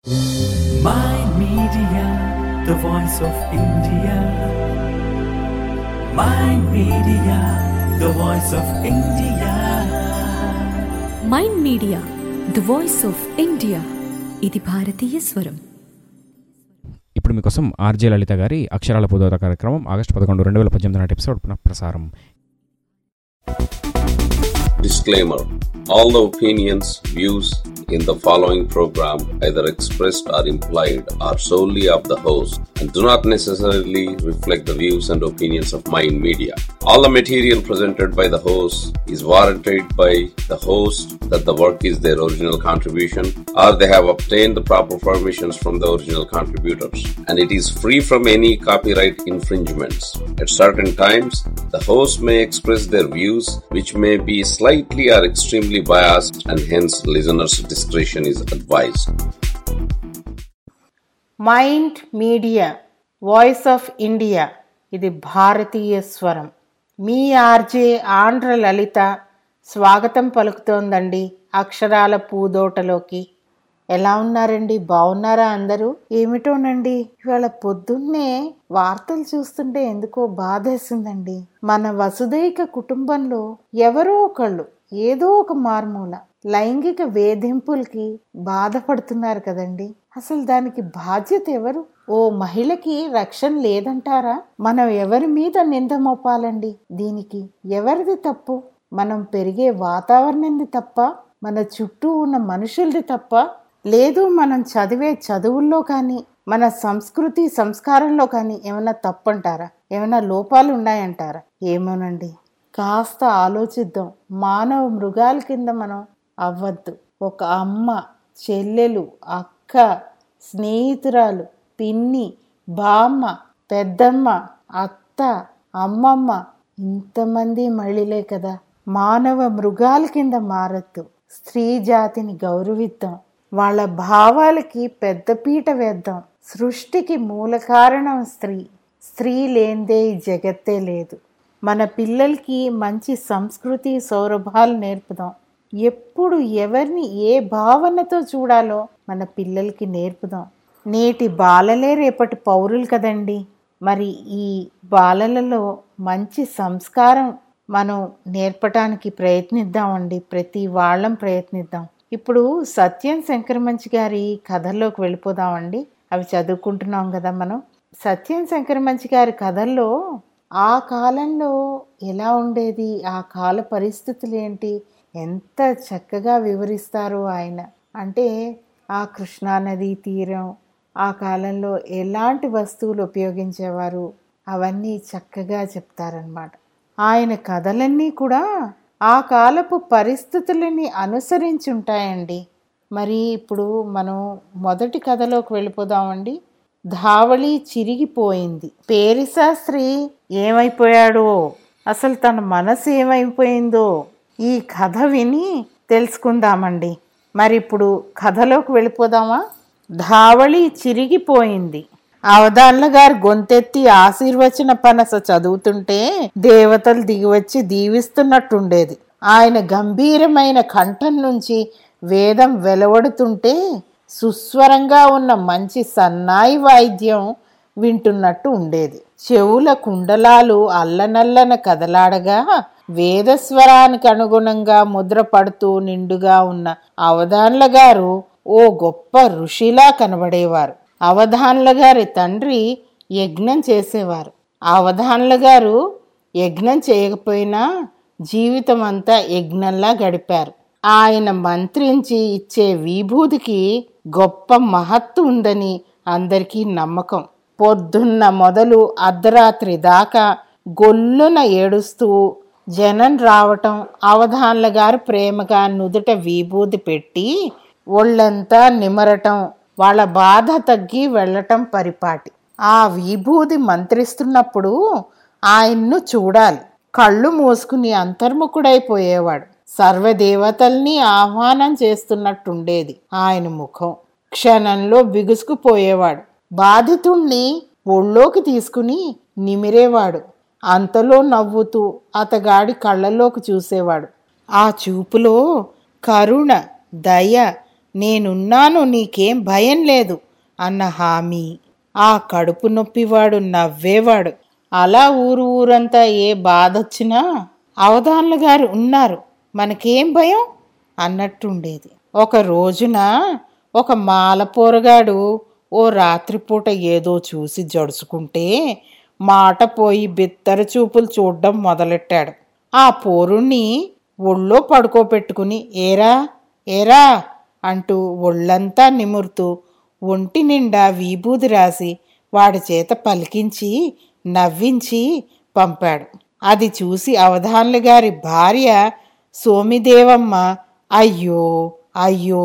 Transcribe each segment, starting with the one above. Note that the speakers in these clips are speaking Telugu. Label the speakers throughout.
Speaker 1: My Media, the voice of India. My Media, the voice of India.
Speaker 2: Mind media the voice of India ఇది భారతీయ స్వరం
Speaker 3: ఇప్పుడు మీకోసం ఆర్జే లలిత గారి అక్షరాల పొదోత కార్యక్రమం ఆగస్టు పదకొండు రెండు వేల పద్దెనిమిది నాటి ఎపిసోడ్ పునః ప్రసారం
Speaker 4: Disclaimer All the opinions, views in the following program, either expressed or implied, are solely of the host and do not necessarily reflect the views and opinions of Mind Media. All the material presented by the host is warranted by the host that the work is their original contribution or they have obtained the proper permissions from the original contributors and it is free from any copyright infringements. At certain times, the host may express their views which may be slightly or extremely biased and hence listeners' discretion is advised.
Speaker 5: Mind media voice of India ఇది భారతీయ స్వరం మీ ఆర్జే ఆంధ్ర లలిత స్వాగతం పలుకుతోందండి అక్షరాల పూదోటలోకి ఎలా ఉన్నారండి బాగున్నారా అందరూ ఏమిటోనండి ఇవాళ పొద్దున్నే వార్తలు చూస్తుంటే ఎందుకో బాధేసిందండి మన వసుదైక కుటుంబంలో ఎవరో ఒకళ్ళు ఏదో ఒక మార్మూల లైంగిక వేధింపులకి బాధపడుతున్నారు కదండి అసలు దానికి బాధ్యత ఎవరు ఓ మహిళకి రక్షణ లేదంటారా మనం ఎవరి మీద నింద మోపాలండి దీనికి ఎవరిది తప్పు మనం పెరిగే వాతావరణంది తప్ప మన చుట్టూ ఉన్న మనుషులది తప్ప లేదు మనం చదివే చదువుల్లో కానీ మన సంస్కృతి సంస్కారంలో కానీ ఏమైనా తప్పంటారా ఏమైనా లోపాలు ఉన్నాయంటారా ఏమోనండి కాస్త ఆలోచిద్దాం మానవ మృగాల కింద మనం అవ్వద్దు ఒక అమ్మ చెల్లెలు అక్క స్నేహితురాలు పిన్ని బామ్మ పెద్దమ్మ అత్త అమ్మమ్మ ఇంతమంది మహిళలే కదా మానవ మృగాల కింద మారద్దు స్త్రీ జాతిని గౌరవిద్దాం వాళ్ళ భావాలకి పెద్దపీట వేద్దాం సృష్టికి మూల కారణం స్త్రీ స్త్రీ లేందే ఈ జగత్తే లేదు మన పిల్లలకి మంచి సంస్కృతి సౌరభాలు నేర్పుదాం ఎప్పుడు ఎవరిని ఏ భావనతో చూడాలో మన పిల్లలకి నేర్పుదాం నేటి బాలలే రేపటి పౌరులు కదండి మరి ఈ బాలలలో మంచి సంస్కారం మనం నేర్పటానికి ప్రయత్నిద్దామండి ప్రతి వాళ్ళం ప్రయత్నిద్దాం ఇప్పుడు సత్యం శంకరమంచి గారి కథల్లోకి వెళ్ళిపోదామండి అవి చదువుకుంటున్నాం కదా మనం సత్యం శంకరమంచి గారి కథల్లో ఆ కాలంలో ఎలా ఉండేది ఆ కాల పరిస్థితులు ఏంటి ఎంత చక్కగా వివరిస్తారో ఆయన అంటే ఆ కృష్ణానదీ తీరం ఆ కాలంలో ఎలాంటి వస్తువులు ఉపయోగించేవారు అవన్నీ చక్కగా చెప్తారనమాట ఆయన కథలన్నీ కూడా ఆ కాలపు పరిస్థితులని అనుసరించి ఉంటాయండి మరి ఇప్పుడు మనం మొదటి కథలోకి వెళ్ళిపోదామండి ధావళి చిరిగిపోయింది పేరిశాస్త్రి ఏమైపోయాడో అసలు తన మనసు ఏమైపోయిందో ఈ కథ విని తెలుసుకుందామండి మరి ఇప్పుడు కథలోకి వెళ్ళిపోదామా ధావళి చిరిగిపోయింది అవధాన్ల గారు గొంతెత్తి ఆశీర్వచన పనస చదువుతుంటే దేవతలు దిగివచ్చి దీవిస్తున్నట్టుండేది ఆయన గంభీరమైన కంఠం నుంచి వేదం వెలువడుతుంటే సుస్వరంగా ఉన్న మంచి సన్నాయి వాయిద్యం వింటున్నట్టు ఉండేది చెవుల కుండలాలు అల్లనల్లన కదలాడగా వేదస్వరానికి అనుగుణంగా ముద్ర పడుతూ నిండుగా ఉన్న అవధాన్ల గారు ఓ గొప్ప ఋషిలా కనబడేవారు అవధాన్ల గారి తండ్రి యజ్ఞం చేసేవారు అవధాన్ల గారు యజ్ఞం చేయకపోయినా జీవితం అంతా యజ్ఞంలా గడిపారు ఆయన మంత్రించి ఇచ్చే విభూతికి గొప్ప మహత్తు ఉందని అందరికీ నమ్మకం పొద్దున్న మొదలు అర్ధరాత్రి దాకా గొల్లున ఏడుస్తూ జనం రావటం అవధాన్ల గారు ప్రేమగా నుదుట విభూతి పెట్టి ఒళ్ళంతా నిమరటం వాళ్ళ బాధ తగ్గి వెళ్ళటం పరిపాటి ఆ విభూది మంత్రిస్తున్నప్పుడు ఆయన్ను చూడాలి కళ్ళు మూసుకుని అంతర్ముఖుడైపోయేవాడు సర్వదేవతల్ని ఆహ్వానం చేస్తున్నట్టుండేది ఆయన ముఖం క్షణంలో బిగుసుకుపోయేవాడు బాధితుణ్ణి ఒళ్ళోకి తీసుకుని నిమిరేవాడు అంతలో నవ్వుతూ అతగాడి కళ్ళలోకి చూసేవాడు ఆ చూపులో కరుణ దయ నేనున్నాను నీకేం భయం లేదు అన్న హామీ ఆ కడుపు నొప్పివాడు నవ్వేవాడు అలా ఊరు ఊరంతా ఏ బాధ వచ్చినా అవధానులు గారు ఉన్నారు మనకేం భయం అన్నట్టుండేది ఒక రోజున ఒక మాల పోరగాడు ఓ రాత్రిపూట ఏదో చూసి జడుచుకుంటే మాట పోయి బిత్తర చూపులు చూడడం మొదలెట్టాడు ఆ పోరుణ్ణి ఒళ్ళో పడుకోబెట్టుకుని ఏరా ఏరా అంటూ ఒళ్ళంతా నిమురుతూ ఒంటి నిండా వీబూది రాసి వాడి చేత పలికించి నవ్వించి పంపాడు అది చూసి అవధాన్లు గారి భార్య సోమిదేవమ్మ అయ్యో అయ్యో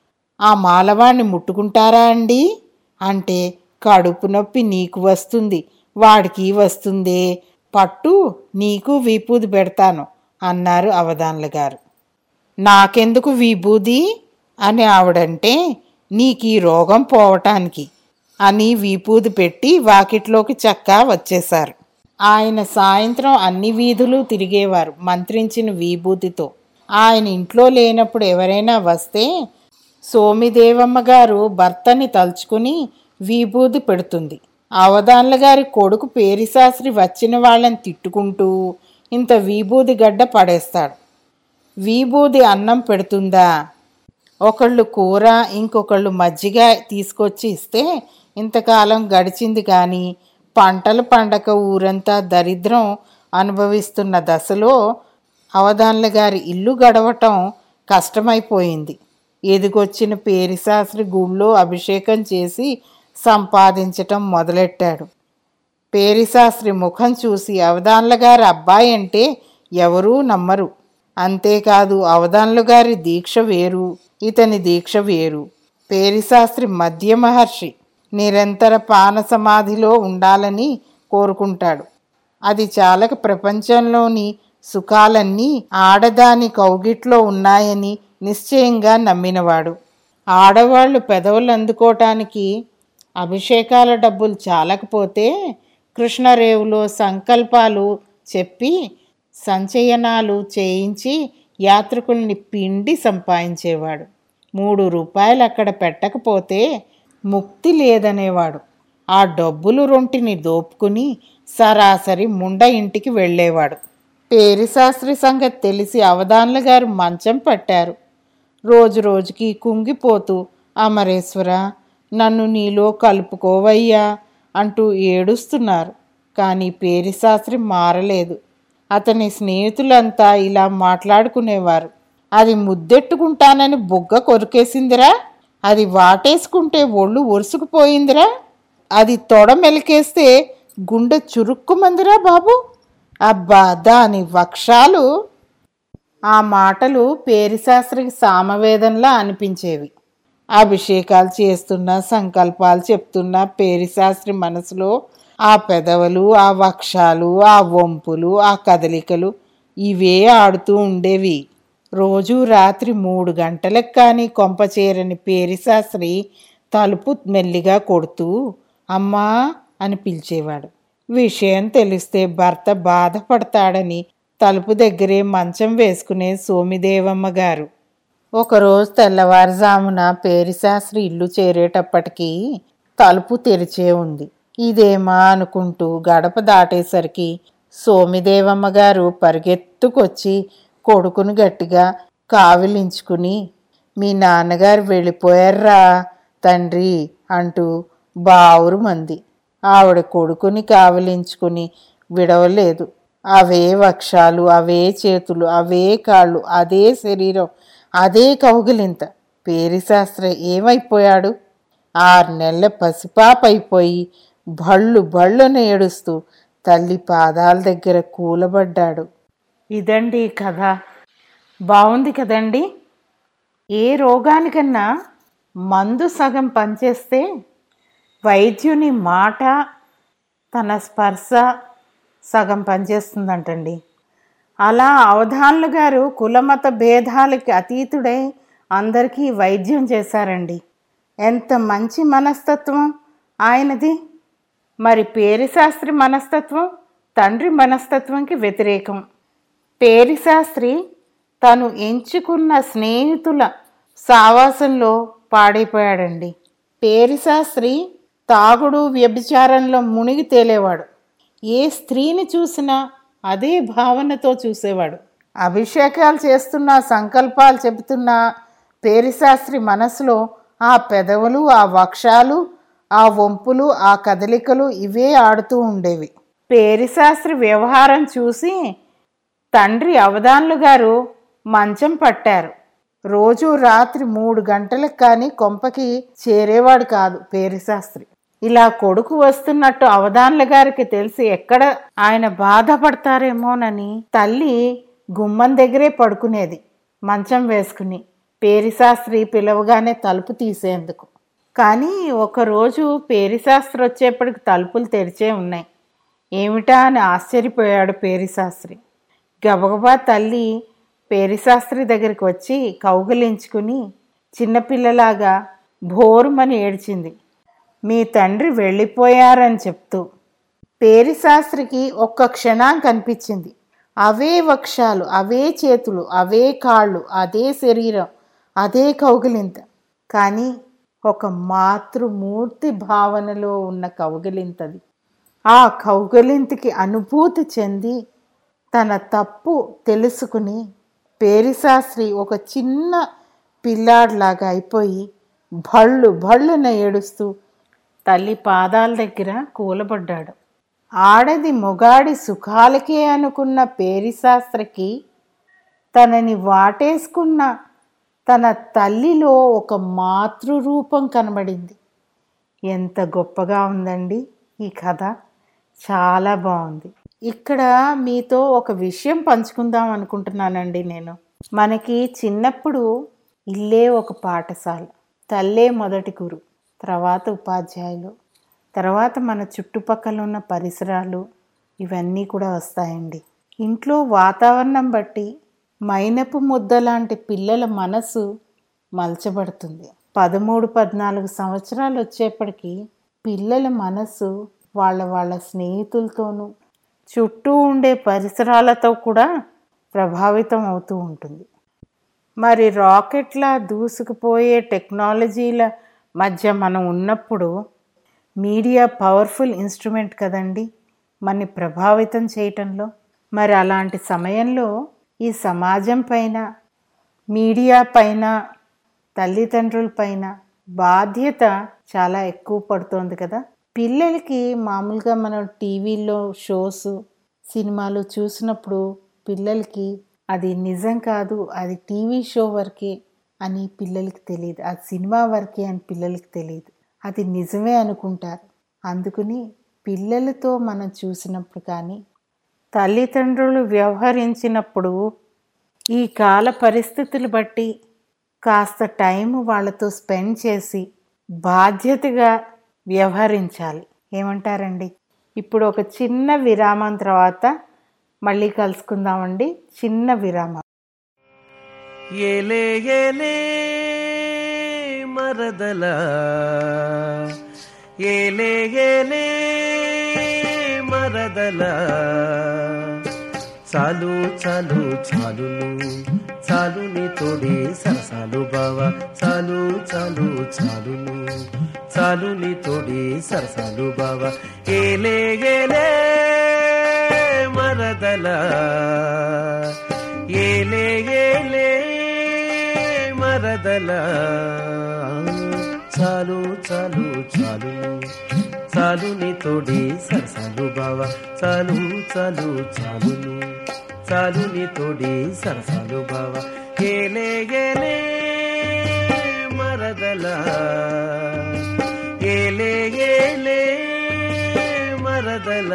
Speaker 5: ఆ మాలవాణ్ణి ముట్టుకుంటారా అండి అంటే కడుపు నొప్పి నీకు వస్తుంది వాడికి వస్తుందే పట్టు నీకు వీపూది పెడతాను అన్నారు అవధాన్ల గారు నాకెందుకు విభూది అని ఆవిడంటే నీకు ఈ రోగం పోవటానికి అని వీపూది పెట్టి వాకిట్లోకి చక్కా వచ్చేశారు ఆయన సాయంత్రం అన్ని వీధులు తిరిగేవారు మంత్రించిన విభూతితో ఆయన ఇంట్లో లేనప్పుడు ఎవరైనా వస్తే సోమిదేవమ్మ గారు భర్తని తలుచుకుని విభూది పెడుతుంది అవధాన్ల గారి కొడుకు పేరిశాస్త్రి వచ్చిన వాళ్ళని తిట్టుకుంటూ ఇంత విభూది గడ్డ పడేస్తాడు విభూది అన్నం పెడుతుందా ఒకళ్ళు కూర ఇంకొకళ్ళు మజ్జిగ తీసుకొచ్చి ఇస్తే ఇంతకాలం గడిచింది కానీ పంటలు పండక ఊరంతా దరిద్రం అనుభవిస్తున్న దశలో అవధాన్ల గారి ఇల్లు గడవటం కష్టమైపోయింది ఎదిగొచ్చిన పేరిశాస్త్రి గుళ్ళో అభిషేకం చేసి సంపాదించటం మొదలెట్టాడు పేరిశాస్త్రి ముఖం చూసి అవధాన్ల గారి అబ్బాయి అంటే ఎవరూ నమ్మరు అంతేకాదు అవధాన్లు గారి దీక్ష వేరు ఇతని దీక్ష వేరు పేరిశాస్త్రి మధ్య మహర్షి నిరంతర పాన సమాధిలో ఉండాలని కోరుకుంటాడు అది చాలక ప్రపంచంలోని సుఖాలన్నీ ఆడదాని కౌగిట్లో ఉన్నాయని నిశ్చయంగా నమ్మినవాడు ఆడవాళ్ళు పెదవులు అందుకోవటానికి అభిషేకాల డబ్బులు చాలకపోతే కృష్ణరేవులో సంకల్పాలు చెప్పి సంచయనాలు చేయించి యాత్రికుల్ని పిండి సంపాదించేవాడు మూడు రూపాయలు అక్కడ పెట్టకపోతే ముక్తి లేదనేవాడు ఆ డబ్బులు రొంటిని దోపుకుని సరాసరి ముండ ఇంటికి వెళ్ళేవాడు పేరిశాస్త్రి సంగతి తెలిసి అవధాన్ల గారు మంచం పట్టారు రోజు రోజుకి కుంగిపోతూ అమరేశ్వర నన్ను నీలో కలుపుకోవయ్యా అంటూ ఏడుస్తున్నారు కానీ పేరిశాస్త్రి మారలేదు అతని స్నేహితులంతా ఇలా మాట్లాడుకునేవారు అది ముద్దెట్టుకుంటానని బుగ్గ కొరికేసిందిరా అది వాటేసుకుంటే ఒళ్ళు ఒరుసుకుపోయిందిరా అది తొడ మెలికేస్తే గుండె చురుక్కుమందిరా బాబు అబ్బా దాని వక్షాలు ఆ మాటలు పేరిశాస్త్రికి సామవేదంలా అనిపించేవి అభిషేకాలు చేస్తున్న సంకల్పాలు చెప్తున్న పేరిశాస్త్రి మనసులో ఆ పెదవులు ఆ వక్షాలు ఆ వంపులు ఆ కదలికలు ఇవే ఆడుతూ ఉండేవి రోజు రాత్రి మూడు గంటలకు కానీ కొంపచేరని పేరిశాస్త్రి తలుపు మెల్లిగా కొడుతూ అమ్మా అని పిలిచేవాడు విషయం తెలిస్తే భర్త బాధపడతాడని తలుపు దగ్గరే మంచం వేసుకునే సోమిదేవమ్మ గారు ఒకరోజు తెల్లవారుజామున పేరిశాస్త్రి ఇల్లు చేరేటప్పటికీ తలుపు తెరిచే ఉంది ఇదేమా అనుకుంటూ గడప దాటేసరికి సోమిదేవమ్మ గారు పరిగెత్తుకొచ్చి కొడుకుని గట్టిగా కావిలించుకుని మీ నాన్నగారు వెళ్ళిపోయారా తండ్రి అంటూ బావురు మంది ఆవిడ కొడుకుని కావిలించుకుని విడవలేదు అవే వక్షాలు అవే చేతులు అవే కాళ్ళు అదే శరీరం అదే కౌగిలింత పేరిశాస్త్ర ఏమైపోయాడు ఆరు నెలల పసిపాప అయిపోయి భళ్ళు భళ్ళున ఏడుస్తూ తల్లి పాదాల దగ్గర కూలబడ్డాడు ఇదండి కథ బాగుంది కదండి ఏ రోగానికన్నా మందు సగం పనిచేస్తే వైద్యుని మాట తన స్పర్శ సగం పనిచేస్తుందంటండి అలా అవధాన్లు గారు కులమత భేదాలకి అతీతుడై అందరికీ వైద్యం చేశారండి ఎంత మంచి మనస్తత్వం ఆయనది మరి పేరిశాస్త్రి మనస్తత్వం తండ్రి మనస్తత్వంకి వ్యతిరేకం పేరిశాస్త్రి తను ఎంచుకున్న స్నేహితుల సావాసంలో పాడైపోయాడండి పేరిశాస్త్రి తాగుడు వ్యభిచారంలో మునిగి తేలేవాడు ఏ స్త్రీని చూసినా అదే భావనతో చూసేవాడు అభిషేకాలు చేస్తున్నా సంకల్పాలు చెబుతున్నా పేరిశాస్త్రి మనసులో ఆ పెదవులు ఆ వక్షాలు ఆ వంపులు ఆ కదలికలు ఇవే ఆడుతూ ఉండేవి పేరిశాస్త్రి వ్యవహారం చూసి తండ్రి అవధాన్లు గారు మంచం పట్టారు రోజు రాత్రి మూడు గంటలకు కానీ కొంపకి చేరేవాడు కాదు పేరిశాస్త్రి ఇలా కొడుకు వస్తున్నట్టు అవధాన్ల గారికి తెలిసి ఎక్కడ ఆయన బాధపడతారేమోనని తల్లి గుమ్మం దగ్గరే పడుకునేది మంచం వేసుకుని పేరిశాస్త్రి పిలవగానే తలుపు తీసేందుకు కానీ ఒకరోజు పేరిశాస్త్రి వచ్చేప్పటికి తలుపులు తెరిచే ఉన్నాయి ఏమిటా అని ఆశ్చర్యపోయాడు పేరిశాస్త్రి గబగబా తల్లి పేరిశాస్త్రి దగ్గరికి వచ్చి కౌగిలించుకుని చిన్నపిల్లలాగా భోరుమని ఏడ్చింది మీ తండ్రి వెళ్ళిపోయారని చెప్తూ పేరిశాస్త్రికి ఒక్క క్షణం కనిపించింది అవే వక్షాలు అవే చేతులు అవే కాళ్ళు అదే శరీరం అదే కౌగిలింత కానీ ఒక మాతృమూర్తి భావనలో ఉన్న కౌగిలింతది ఆ కౌగిలింతకి అనుభూతి చెంది తన తప్పు తెలుసుకుని పేరిశాస్త్రి ఒక చిన్న పిల్లాడిలాగా అయిపోయి భళ్ళు భళ్ళున ఏడుస్తూ తల్లి పాదాల దగ్గర కూలబడ్డాడు ఆడది మొగాడి సుఖాలకే అనుకున్న పేరిశాస్త్రికి తనని వాటేసుకున్న తన తల్లిలో ఒక మాతృరూపం కనబడింది ఎంత గొప్పగా ఉందండి ఈ కథ చాలా బాగుంది ఇక్కడ మీతో ఒక విషయం పంచుకుందాం అనుకుంటున్నానండి నేను మనకి చిన్నప్పుడు ఇల్లే ఒక పాఠశాల తల్లే మొదటి గురు తర్వాత ఉపాధ్యాయులు తర్వాత మన చుట్టుపక్కల ఉన్న పరిసరాలు ఇవన్నీ కూడా వస్తాయండి ఇంట్లో వాతావరణం బట్టి మైనపు ముద్ద లాంటి పిల్లల మనసు మలచబడుతుంది పదమూడు పద్నాలుగు సంవత్సరాలు వచ్చేప్పటికి పిల్లల మనసు వాళ్ళ వాళ్ళ స్నేహితులతోనూ చుట్టూ ఉండే పరిసరాలతో కూడా ప్రభావితం అవుతూ ఉంటుంది మరి రాకెట్లా దూసుకుపోయే టెక్నాలజీల మధ్య మనం ఉన్నప్పుడు మీడియా పవర్ఫుల్ ఇన్స్ట్రుమెంట్ కదండి మనని ప్రభావితం చేయటంలో మరి అలాంటి సమయంలో ఈ సమాజం పైన మీడియా పైన తల్లిదండ్రుల పైన బాధ్యత చాలా ఎక్కువ పడుతోంది కదా పిల్లలకి మామూలుగా మనం టీవీలో షోస్ సినిమాలు చూసినప్పుడు పిల్లలకి అది నిజం కాదు అది టీవీ షో వరకే అని పిల్లలకి తెలియదు అది సినిమా వరకే అని పిల్లలకి తెలియదు అది నిజమే అనుకుంటారు అందుకని పిల్లలతో మనం చూసినప్పుడు కానీ తల్లిదండ్రులు వ్యవహరించినప్పుడు ఈ కాల పరిస్థితులు బట్టి కాస్త టైం వాళ్ళతో స్పెండ్ చేసి బాధ్యతగా వ్యవహరించాలి ఏమంటారండి ఇప్పుడు ఒక చిన్న విరామం తర్వాత మళ్ళీ కలుసుకుందామండి చిన్న విరామం
Speaker 1: ఏలే ఏలే మరదల ఏలే ఏలే మరదల చాలు చాలు చాలును చాలు నీ తోడి సరసాలు బావా చాలు చాలు చాలును చాలు నీ తోడి సరసాలు బావా ఏలే ఏలే మరదల ఏలే ఏలే మరదల చాలు చాలు చాలు చాలు నీ తోడి సరసాలు బావా చాలు చాలు చాలును చాలు నీ తోడి సరసాలు బావా ఏలే ఏలే మరదల ఏలే ఏలే మరదల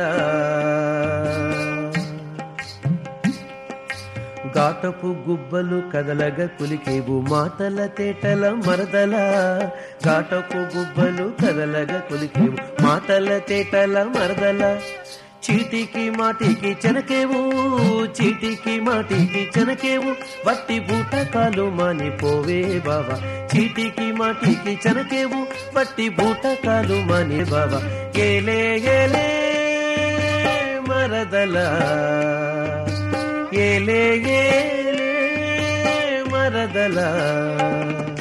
Speaker 1: ఘాటపు గుబ్బలు కదలగ కులికేవు మాటల తేటల మరదల ఘాటపు గుబ్బలు కదలగ కులికేవు మాటల తేటల మరదల చీటికి మాటికి చెనకేవు చీటికి మాటికి చెనకేవు వట్టి బూటకాలు మానిపోవే బావా చీటికి మాటికి చెనకేవు వట్టి బూటకాలు మాని బావా ఏలే ఏలే మరదల ఏలే ఏలే మరదల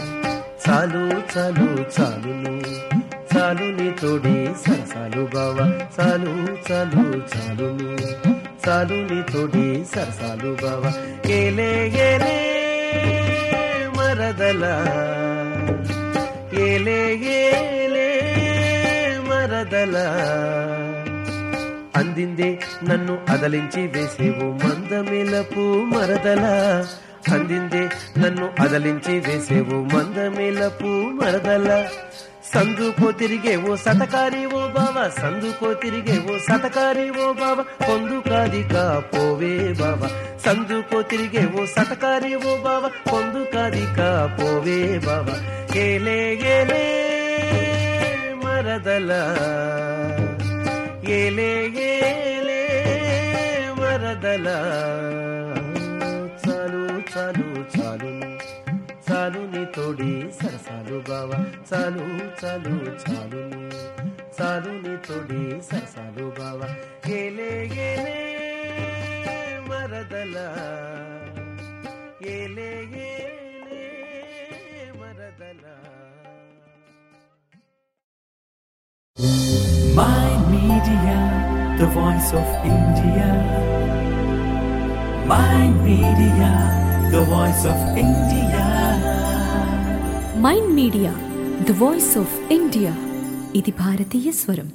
Speaker 6: చాలు చాలు చాలును చాలు నీ తోడి సరసాలు బావ చాలు చాలు చాలును చాలు నీ తోడి సరసాలు బావ ఏలే ఏలే మరదలా ఏలే ఏలే మరదలా అందిందే నన్ను అదలించి వేసేవు మందమిలపు మరదలా అందిందే నన్ను అదలించి వేసేవు మందమిలపు మరదలా సందుకో తిరిగేవో సతకారి ఓ బావ సందుకో తిరిగేవో సతకారి ఓ బావ పొందుకాదికా పోవే బావ సందుకో తిరిగేవో సతకారి ఓ బావ పొందుకాదికా పోవే బావ ఏలే ఏలే మరదలా ఏలే ఏలే వరదల చాలు చాలు చాలు చాలు నీ తోడి సరసాలు బావ చాలు చాలు చాలు చాలు నీ తోడి సరసాలు బావ ఏలే ఏలే వరదల ఏలే ఏలే వరదల
Speaker 1: My Media, the voice of India. My Media, the voice of India.
Speaker 2: Mind media the voice of India ఇది భారతీయ స్వరం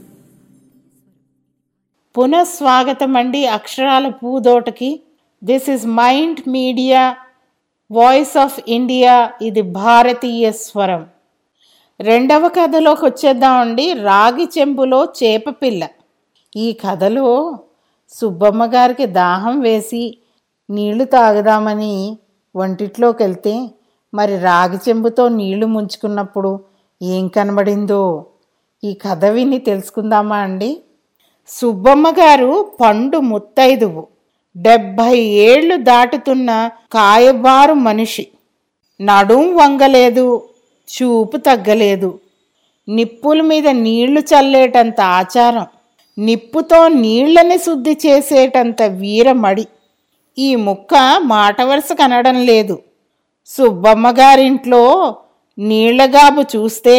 Speaker 5: పునఃస్వాగతం అండి అక్షరాల పూదోటకి this is mind media voice of India ఇది భారతీయ స్వరం రెండవ కథలోకి వచ్చేద్దామండి రాగి చెంబులో చేపపిల్ల ఈ కథలో సుబ్బమ్మ గారికి దాహం వేసి నీళ్లు తాగుదామని వంటిట్లోకి వెళ్తే మరి రాగి చెంబుతో నీళ్లు ముంచుకున్నప్పుడు ఏం కనబడిందో ఈ కథ విని తెలుసుకుందామా అండి సుబ్బమ్మ గారు పండు ముత్తైదువు డెబ్భై ఏళ్ళు దాటుతున్న కాయబారు మనిషి నడుం వంగలేదు చూపు తగ్గలేదు నిప్పుల మీద నీళ్లు చల్లేటంత ఆచారం నిప్పుతో నీళ్లని శుద్ధి చేసేటంత వీరమడి ఈ ముక్క మాట వరుస కనడం లేదు సుబ్బమ్మ గారింట్లో నీళ్లగాబు చూస్తే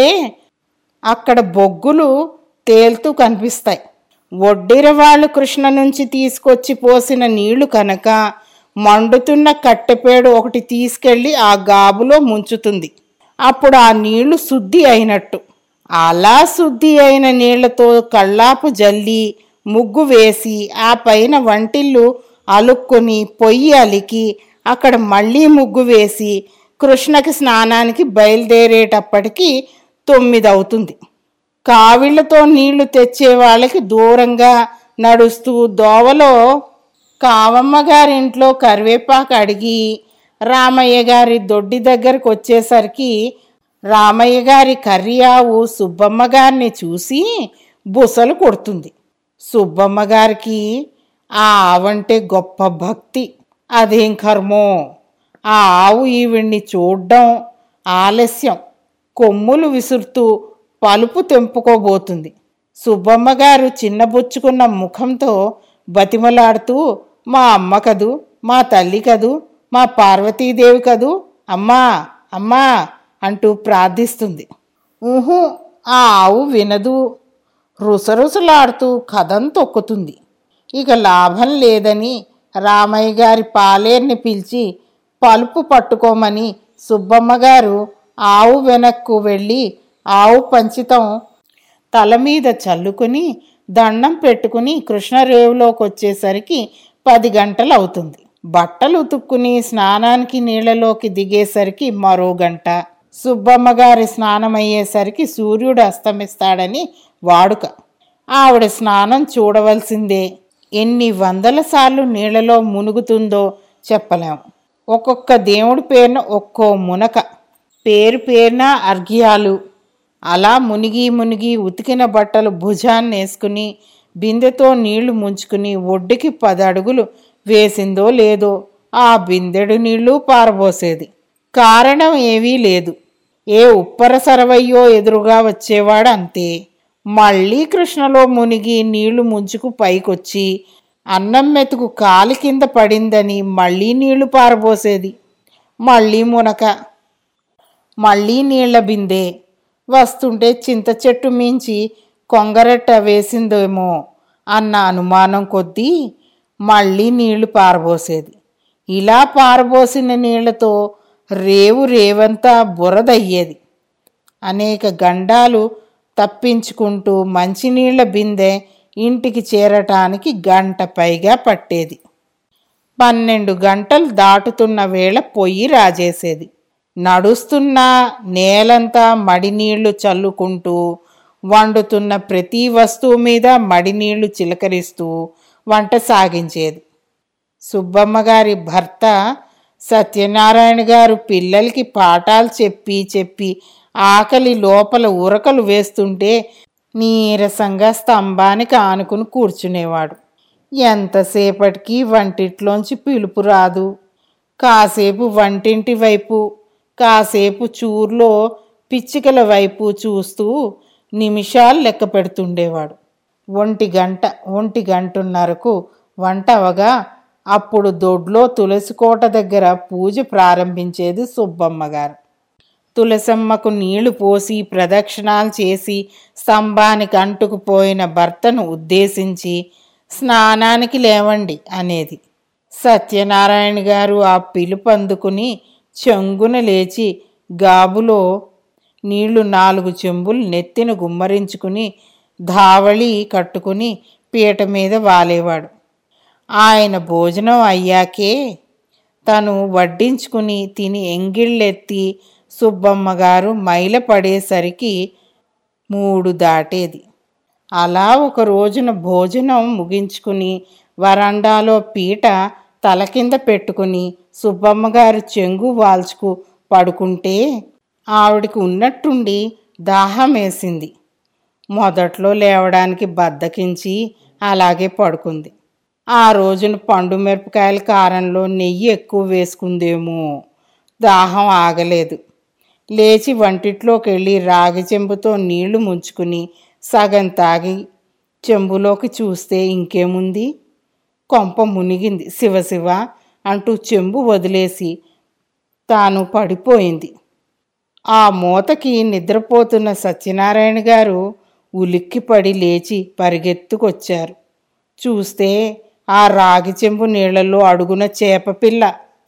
Speaker 5: అక్కడ బొగ్గులు తేలుతూ కనిపిస్తాయి ఒడ్డిరవాళ్ళు కృష్ణ నుంచి తీసుకొచ్చి పోసిన నీళ్లు కనుక మండుతున్న కట్టెపేడు ఒకటి తీసుకెళ్ళి ఆ గాబులో ముంచుతుంది అప్పుడు ఆ నీళ్లు శుద్ధి అయినట్టు అలా శుద్ధి అయిన నీళ్లతో కళ్ళాపు జల్లి ముగ్గు వేసి ఆ పైన వంటిల్లు అలుక్కొని పొయ్యి అలికి అక్కడ మళ్ళీ ముగ్గు వేసి కృష్ణకి స్నానానికి బయలుదేరేటప్పటికి తొమ్మిది అవుతుంది కావిళ్లతో నీళ్లు తెచ్చే వాళ్ళకి దూరంగా నడుస్తూ దోవలో కావమ్మ గారి ఇంట్లో కరివేపాకు అడిగి రామయ్య గారి దొడ్డి దగ్గరకు వచ్చేసరికి రామయ్య గారి కర్రీ ఆవు సుబ్బమ్మ గారిని చూసి బుసలు కొడుతుంది సుబ్బమ్మ గారికి ఆ ఆవంటే గొప్ప భక్తి అదేం కర్మో ఆ ఆవు ఈవిడ్ని చూడ్డం ఆలస్యం కొమ్ములు విసురుతూ పలుపు తెంపుకోబోతుంది సుబ్బమ్మ గారు చిన్నబుచ్చుకున్న ముఖంతో బతిమలాడుతూ మా అమ్మ కదూ మా తల్లి కదూ మా పార్వతీదేవి కదూ అమ్మా అమ్మా అంటూ ప్రార్థిస్తుంది ఊహు ఆ ఆవు వినదు రుసరుసలాడుతూ కథం తొక్కుతుంది ఇక లాభం లేదని రామయ్య గారి పాలేర్ని పిలిచి పలుపు పట్టుకోమని సుబ్బమ్మ గారు ఆవు వెనక్కు వెళ్ళి ఆవు పంచితం తల మీద చల్లుకుని దండం పెట్టుకుని కృష్ణరేవులోకి వచ్చేసరికి పది గంటలు అవుతుంది బట్టలు ఉతుక్కుని స్నానానికి నీళ్ళలోకి దిగేసరికి మరో గంట సుబ్బమ్మ గారి స్నానం అయ్యేసరికి సూర్యుడు అస్తమిస్తాడని వాడుక ఆవిడ స్నానం చూడవలసిందే ఎన్ని వందల సార్లు నీళ్ళలో మునుగుతుందో చెప్పలేం ఒక్కొక్క దేవుడి పేరున ఒక్కో మునక పేరు పేరున అర్ఘ్యాలు అలా మునిగి మునిగి ఉతికిన బట్టలు భుజాన్ని వేసుకుని బిందెతో నీళ్లు ముంచుకుని ఒడ్డుకి పది అడుగులు వేసిందో లేదో ఆ బిందెడు నీళ్లు పారబోసేది కారణం ఏవీ లేదు ఏ ఉప్పర సరవయ్యో ఎదురుగా వచ్చేవాడు అంతే మళ్ళీ కృష్ణలో మునిగి నీళ్లు ముంచుకు పైకొచ్చి అన్నం మెతుకు కాలి కింద పడిందని మళ్ళీ నీళ్లు పారబోసేది మళ్ళీ మునక మళ్ళీ నీళ్ల బిందె వస్తుంటే చింత చెట్టు మించి కొంగరెట్ట వేసిందేమో అన్న అనుమానం కొద్దీ మళ్ళీ నీళ్లు పారబోసేది ఇలా పారబోసిన నీళ్లతో రేవు రేవంతా బురదయ్యేది అనేక గండాలు తప్పించుకుంటూ మంచినీళ్ల బిందె ఇంటికి చేరటానికి గంట పైగా పట్టేది పన్నెండు గంటలు దాటుతున్న వేళ పొయ్యి రాజేసేది నడుస్తున్న నేలంతా మడినీళ్లు చల్లుకుంటూ వండుతున్న ప్రతి వస్తువు మీద మడినీళ్లు చిలకరిస్తూ వంట సాగించేది సుబ్బమ్మ గారి భర్త సత్యనారాయణ గారు పిల్లలకి పాఠాలు చెప్పి చెప్పి ఆకలి లోపల ఉరకలు వేస్తుంటే నీరసంగా స్తంభానికి ఆనుకుని కూర్చునేవాడు ఎంతసేపటికి వంటిట్లోంచి పిలుపు రాదు కాసేపు వంటింటి వైపు కాసేపు చూర్లో పిచ్చికల వైపు చూస్తూ నిమిషాలు లెక్క పెడుతుండేవాడు ఒంటి గంట ఒంటి గంటన్నరకు వంట అవగా అప్పుడు దొడ్లో తులసికోట దగ్గర పూజ ప్రారంభించేది సుబ్బమ్మ గారు తులసమ్మకు నీళ్లు పోసి ప్రదక్షిణాలు చేసి స్తంభానికి అంటుకుపోయిన భర్తను ఉద్దేశించి స్నానానికి లేవండి అనేది సత్యనారాయణ గారు ఆ పిలుపు అందుకుని చెంగున లేచి గాబులో నీళ్లు నాలుగు చెంబులు నెత్తిన గుమ్మరించుకుని ధావళి కట్టుకుని పీట మీద వాలేవాడు ఆయన భోజనం అయ్యాకే తను వడ్డించుకుని తిని ఎంగిళ్ళెత్తి సుబ్బమ్మ గారు మైల పడేసరికి మూడు దాటేది అలా ఒక రోజున భోజనం ముగించుకుని వరండాలో పీట తల కింద పెట్టుకుని సుబ్బమ్మ గారు చెంగు వాల్చుకు పడుకుంటే ఆవిడికి ఉన్నట్టుండి దాహం వేసింది మొదట్లో లేవడానికి బద్దకించి అలాగే పడుకుంది ఆ రోజున పండు మిరపకాయల కారంలో నెయ్యి ఎక్కువ వేసుకుందేమో దాహం ఆగలేదు లేచి వంటిట్లోకి వెళ్ళి రాగి చెంబుతో నీళ్లు ముంచుకుని సగం తాగి చెంబులోకి చూస్తే ఇంకేముంది కొంప మునిగింది శివ శివ అంటూ చెంబు వదిలేసి తాను పడిపోయింది ఆ మూతకి నిద్రపోతున్న సత్యనారాయణ గారు ఉలిక్కిపడి లేచి పరిగెత్తుకొచ్చారు చూస్తే ఆ రాగి చెంబు నీళ్లలో అడుగున చేప పిల్ల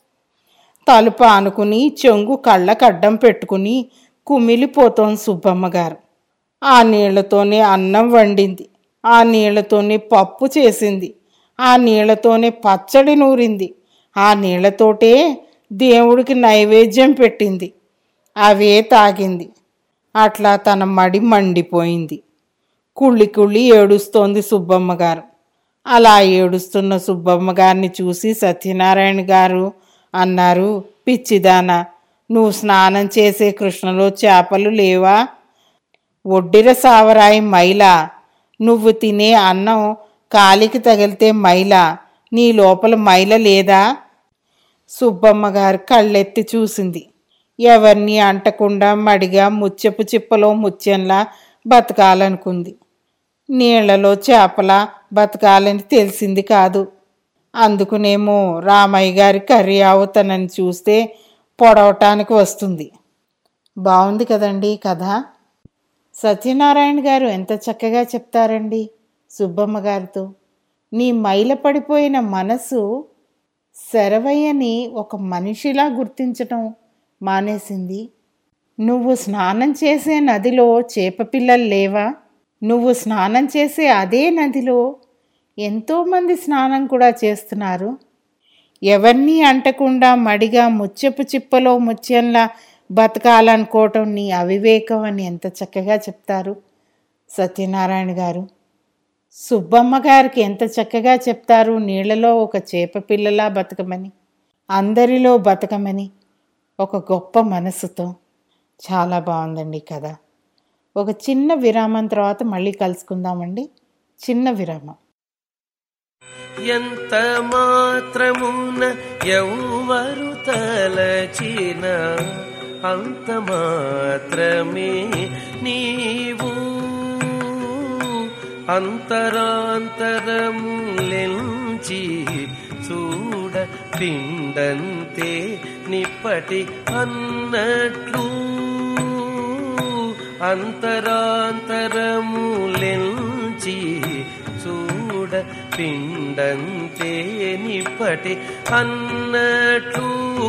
Speaker 5: తలుపు ఆనుకుని చెంగు కళ్ళకడ్డం పెట్టుకుని కుమిలిపోతోంది సుబ్బమ్మ గారు ఆ నీళ్లతోనే అన్నం వండింది ఆ నీళ్లతోనే పప్పు చేసింది ఆ నీళ్లతోనే పచ్చడి నూరింది ఆ నీళ్లతోటే దేవుడికి నైవేద్యం పెట్టింది అవే తాగింది అట్లా తన మడి మండిపోయింది కుళ్ళి కుళ్ళి ఏడుస్తోంది సుబ్బమ్మ గారు అలా ఏడుస్తున్న సుబ్బమ్మ గారిని చూసి సత్యనారాయణ గారు అన్నారు పిచ్చిదానా నువ్వు స్నానం చేసే కృష్ణలో చేపలు లేవా ఒడ్డిర సావరాయి మైల నువ్వు తినే అన్నం కాలికి తగిలితే మైల నీ లోపల మైల లేదా సుబ్బమ్మ గారు కళ్ళెత్తి చూసింది ఎవరిని అంటకుండా మడిగా ముత్యపు చిప్పలో ముత్యంలా బతకాలనుకుంది నీళ్లలో చేపల బతకాలని తెలిసింది కాదు అందుకునేమో రామయ్య గారి కర్రీ అవుతానని చూస్తే పొడవటానికి వస్తుంది బాగుంది కదండి ఈ కథ సత్యనారాయణ గారు ఎంత చక్కగా చెప్తారండి సుబ్బమ్మ గారితో నీ మైల పడిపోయిన మనసు శరవయ్యని ఒక మనిషిలా గుర్తించటం మానేసింది నువ్వు స్నానం చేసే నదిలో చేపపిల్లలు లేవా నువ్వు స్నానం చేసే అదే నదిలో ఎంతోమంది స్నానం కూడా చేస్తున్నారు ఎవరినీ అంటకుండా మడిగా ముత్యపు చిప్పలో ముత్యంలా బతకాలనుకోవటం నీ అవివేకం అని ఎంత చక్కగా చెప్తారు సత్యనారాయణ గారు సుబ్బమ్మ గారికి ఎంత చక్కగా చెప్తారు నీళ్లలో ఒక చేప పిల్లలా బతకమని అందరిలో బతకమని ఒక గొప్ప మనసుతో చాలా బాగుందండి ఈ కథ ఒక చిన్న విరామం తర్వాత మళ్ళీ కలుసుకుందామండి చిన్న విరామం
Speaker 6: ఎంత మాత్రమున ఎవ్వరు తలచిన అంత మాత్రమే నీవు అంతరాంతరములెంచి చూడ పిండంతే నిప్పటి అన్నట్లు అంతరాంతరములెంచి చూడ పిండంతే నిప్పటి అన్నట్లు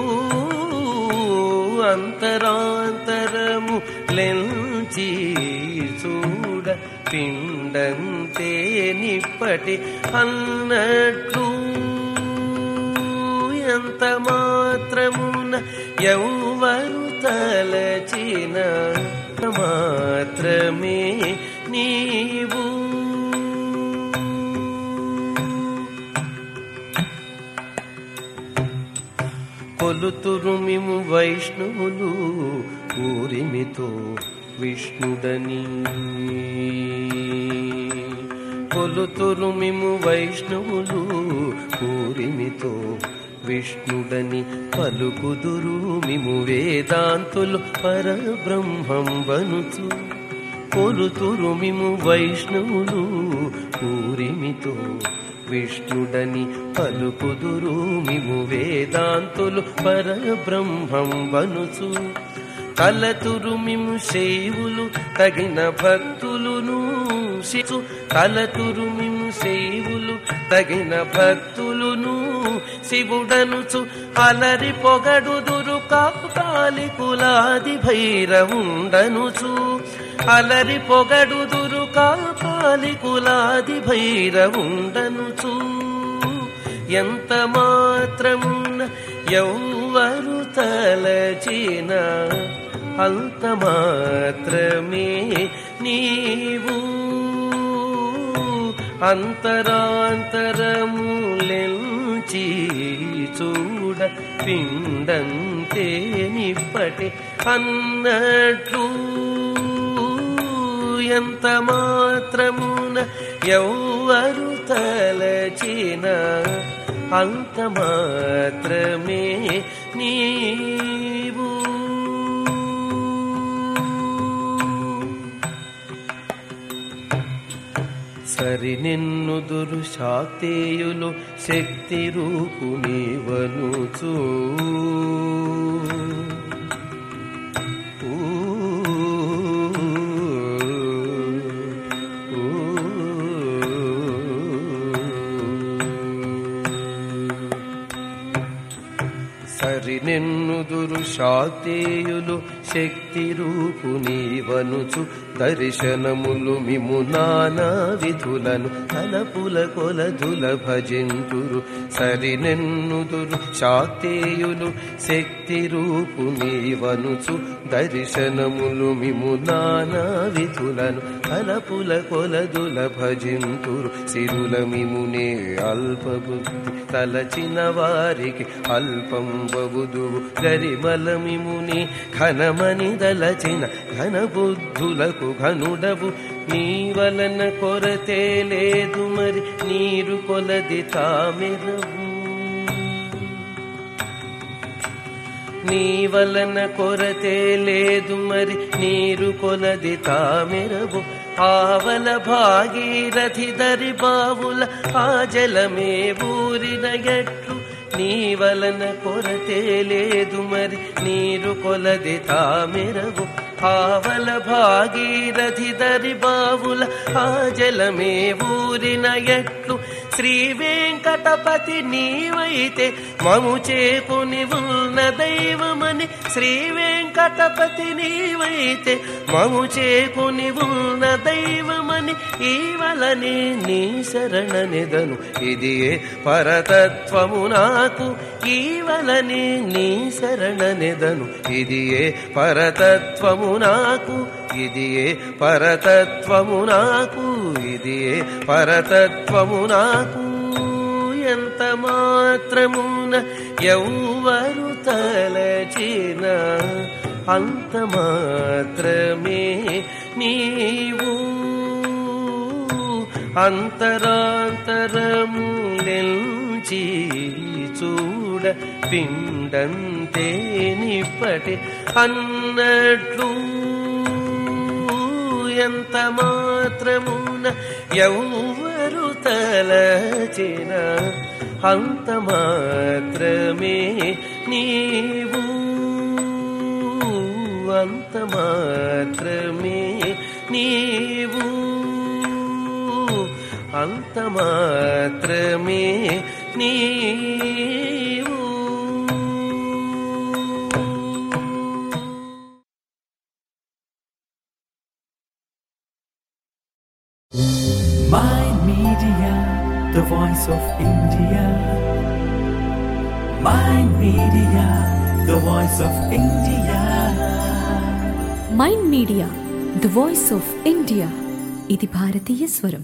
Speaker 6: అంతరాంతరము లెంచి చూడ పిండంతే నిప్పటి అన్నట్లు ఎంత మాత్రమున ఎవ్వరు తలచిన మాత్రమే నీవు కొలుతురు మిము వైష్ణవులు ఊరిమితో విష్ణుడని కొలుతురు మిము వైష్ణవులు ఊరిమితో విష్ణుడని పలుకుదురు మిము వేదాంతులు పరబ్రహ్మం వనుచు కొలుతురు మిము వైష్ణవులు ఊరిమితో విష్ణుడని పలుకుదురు మిము వేదాంతులు పరబ్రహ్మం వనుచు తలతురు మిము శైవులు తగిన భక్తులును శిశు తలతురు మిము శైవులు తగిన భక్తులును శివుడనుచు అలరి పొగడుదురు కాపాలి కులాది భైరవుండనుచు అలరి పొగడుదురు కాపాలి కులాది భైరవుండనుచు ఎంత మాత్రమున ఎవ్వరు తలచిన అంత మాత్రమే నీవు అంతరాంతరములెంచి చూడ పిండంతే నిప్పటి అన్నట్లు ఎంత మాత్రమున ఎవ్వరు తలచిన అంత మాత్రమే నీవు సరి నిన్నుదురు శాక్తేయులు శక్తి రూపు నీవనుచూ సరి నిన్నుదురు శాక్తేయులు శక్తి రూపు నీవనుచు దర్శనములు మిము నానా విధులను తలపుల కొలదుల భజింతురు సరి నిన్నుదురు శాక్తేయులు శక్తి రూపు నీవనుచు దర్శనములు మిము నానా విధులను తలపుల కొలదుల భజింతురు సిరుల మిమునే అల్పబుద్ధి తలచిన వారికి అల్పం బబుదువు గరిమల మిముని ఘనమని దలచిన ఘన బుద్ధులకు ఘనుడవు నీ వలన కొరతే లేదు మరి నీరు కొలది తామెరవు నీ వలన కొరతే లేదు మరి నీరు కొలది తామెరవు ఆవల భాగీరథి దరి బావుల ఆ జలమే ఊరిన ఎట్లు నీ వలన కొరతే లేదు మరి నీరు కొలది తామెరవు ఆవల భాగీరథి దరి బావుల ఆ జలమే ఊరిన ఎట్లు శ్రీ వెంకటపతి నీవైతే మము చేకుని ఉన్న దైవమని శ్రీ వెంకటపతి నీవైతే మము చేకుని ఉన్న దైవమని ఈవలని నీ శరణనిదను ఇది పరతత్వము నాకు ఈవలని నీ శరణనిదను ఇది పరతత్వము నాకు ఇది పరతత్వము నాకు ఇది పరతత్వము నాకు ఎంత మాత్రమున ఎవ్వరు తలచిన అంత మాత్రమే నీవు అంతరాంతరములెంచి చూడ పిండంతే నిప్పటి అన్నట్లు ఎంత మాత్రమున ఎవ్వరు తలచిన అంత మాత్రమే నీవు అంత మాత్రమే నీవు అంత మాత్రమే నీవు
Speaker 1: My Media, the voice of India. My Media, the voice of India.
Speaker 2: Mind media the voice of India ఇది భారతీయ స్వరం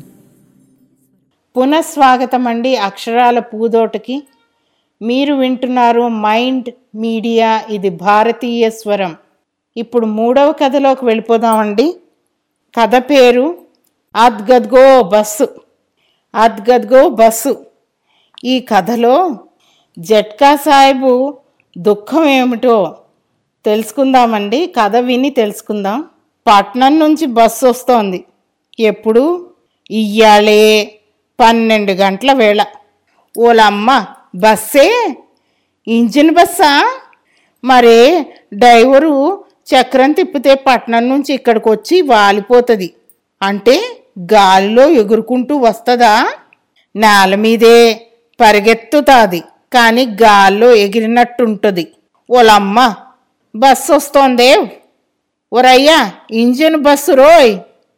Speaker 5: పునఃస్వాగతం అండి అక్షరాల పూదోటకి మీరు వింటున్నారు మైండ్ మీడియా ఇది భారతీయ స్వరం ఇప్పుడు మూడవ కథలోకి వెళ్ళిపోదామండి కథ పేరు అద్గద్గో బస్సు అద్గద్గో బస్సు ఈ కథలో జట్కా సాహెబు దుఃఖం ఏమిటో తెలుసుకుందామండి కథ విని తెలుసుకుందాం పట్నం నుంచి బస్సు వస్తోంది ఎప్పుడు ఇయ్యాలే పన్నెండు గంటల వేళ ఓలమ్మ బస్సే ఇంజిన్ బస్సా మరే డ్రైవరు చక్రం తిప్పితే పట్నం నుంచి ఇక్కడికి వచ్చి వాలిపోతుంది అంటే గాలిలో ఎగురుకుంటూ వస్తుందా నేల మీదే పరిగెత్తుతాది కానీ గాల్లో ఎగిరినట్టుంటుంది ఓలమ్మ బస్సు వస్తోందే ఓరయ్యా ఇంజిన్ బస్సు రోయ్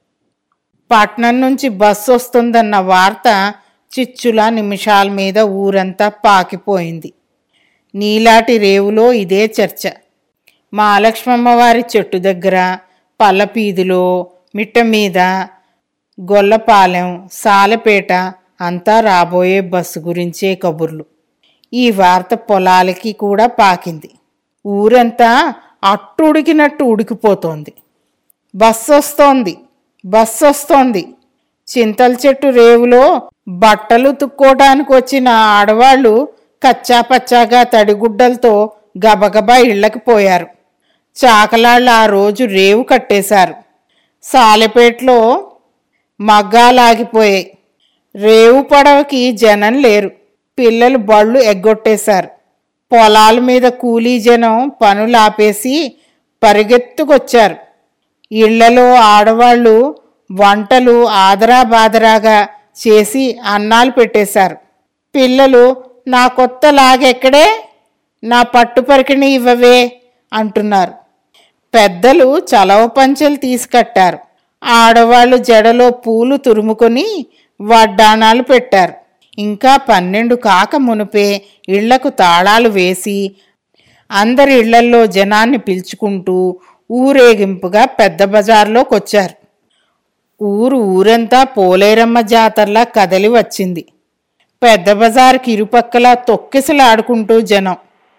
Speaker 5: పట్నం నుంచి బస్సు వస్తుందన్న వార్త చిచ్చుల నిమిషాల మీద ఊరంతా పాకిపోయింది నీలాటి రేవులో ఇదే చర్చ మహాలక్ష్మమ్మ వారి చెట్టు దగ్గర పల్లపీదిలో మిట్ట మీద గొల్లపాలెం సాలపేట అంతా రాబోయే బస్సు గురించే కబుర్లు ఈ వార్త పొలాలకి కూడా పాకింది ఊరంతా అట్టు ఉడికినట్టు ఉడికిపోతోంది బస్సు వస్తోంది బస్సు వస్తోంది చింతల చెట్టు రేవులో బట్టలు తుక్కోవడానికి వచ్చిన ఆడవాళ్ళు కచ్చా పచ్చాగా తడిగుడ్డలతో గబగబా ఇళ్ళకి పోయారు చాకలాళ్ళు ఆ రోజు రేవు కట్టేశారు సాలెపేటలో మగ్గాలాగిపోయాయి రేవు పడవకి జనం లేరు పిల్లలు బళ్ళు ఎగ్గొట్టేశారు పొలాల మీద కూలీ జనం పనులు ఆపేసి పరిగెత్తుకొచ్చారు ఇళ్లలో ఆడవాళ్ళు వంటలు ఆదరా బాదరాగా చేసి అన్నాలు పెట్టేశారు పిల్లలు నా కొత్త లాగెక్కడే నా పట్టు పరికిణి ఇవ్వవే అంటున్నారు పెద్దలు చలవ పంచెలు తీసుకట్టారు ఆడవాళ్ళు జడలో పూలు తురుముకొని వడ్డాణాలు పెట్టారు ఇంకా పన్నెండు కాక మునిపే ఇళ్లకు తాళాలు వేసి అందరి ఇళ్లల్లో జనాన్ని పిలుచుకుంటూ ఊరేగింపుగా పెద్ద బజార్లోకి వచ్చారు ఊరు ఊరంతా పోలేరమ్మ జాతరలా కదలి వచ్చింది పెద్ద బజార్కి ఇరుపక్కల తొక్కిసలాడుకుంటూ జనం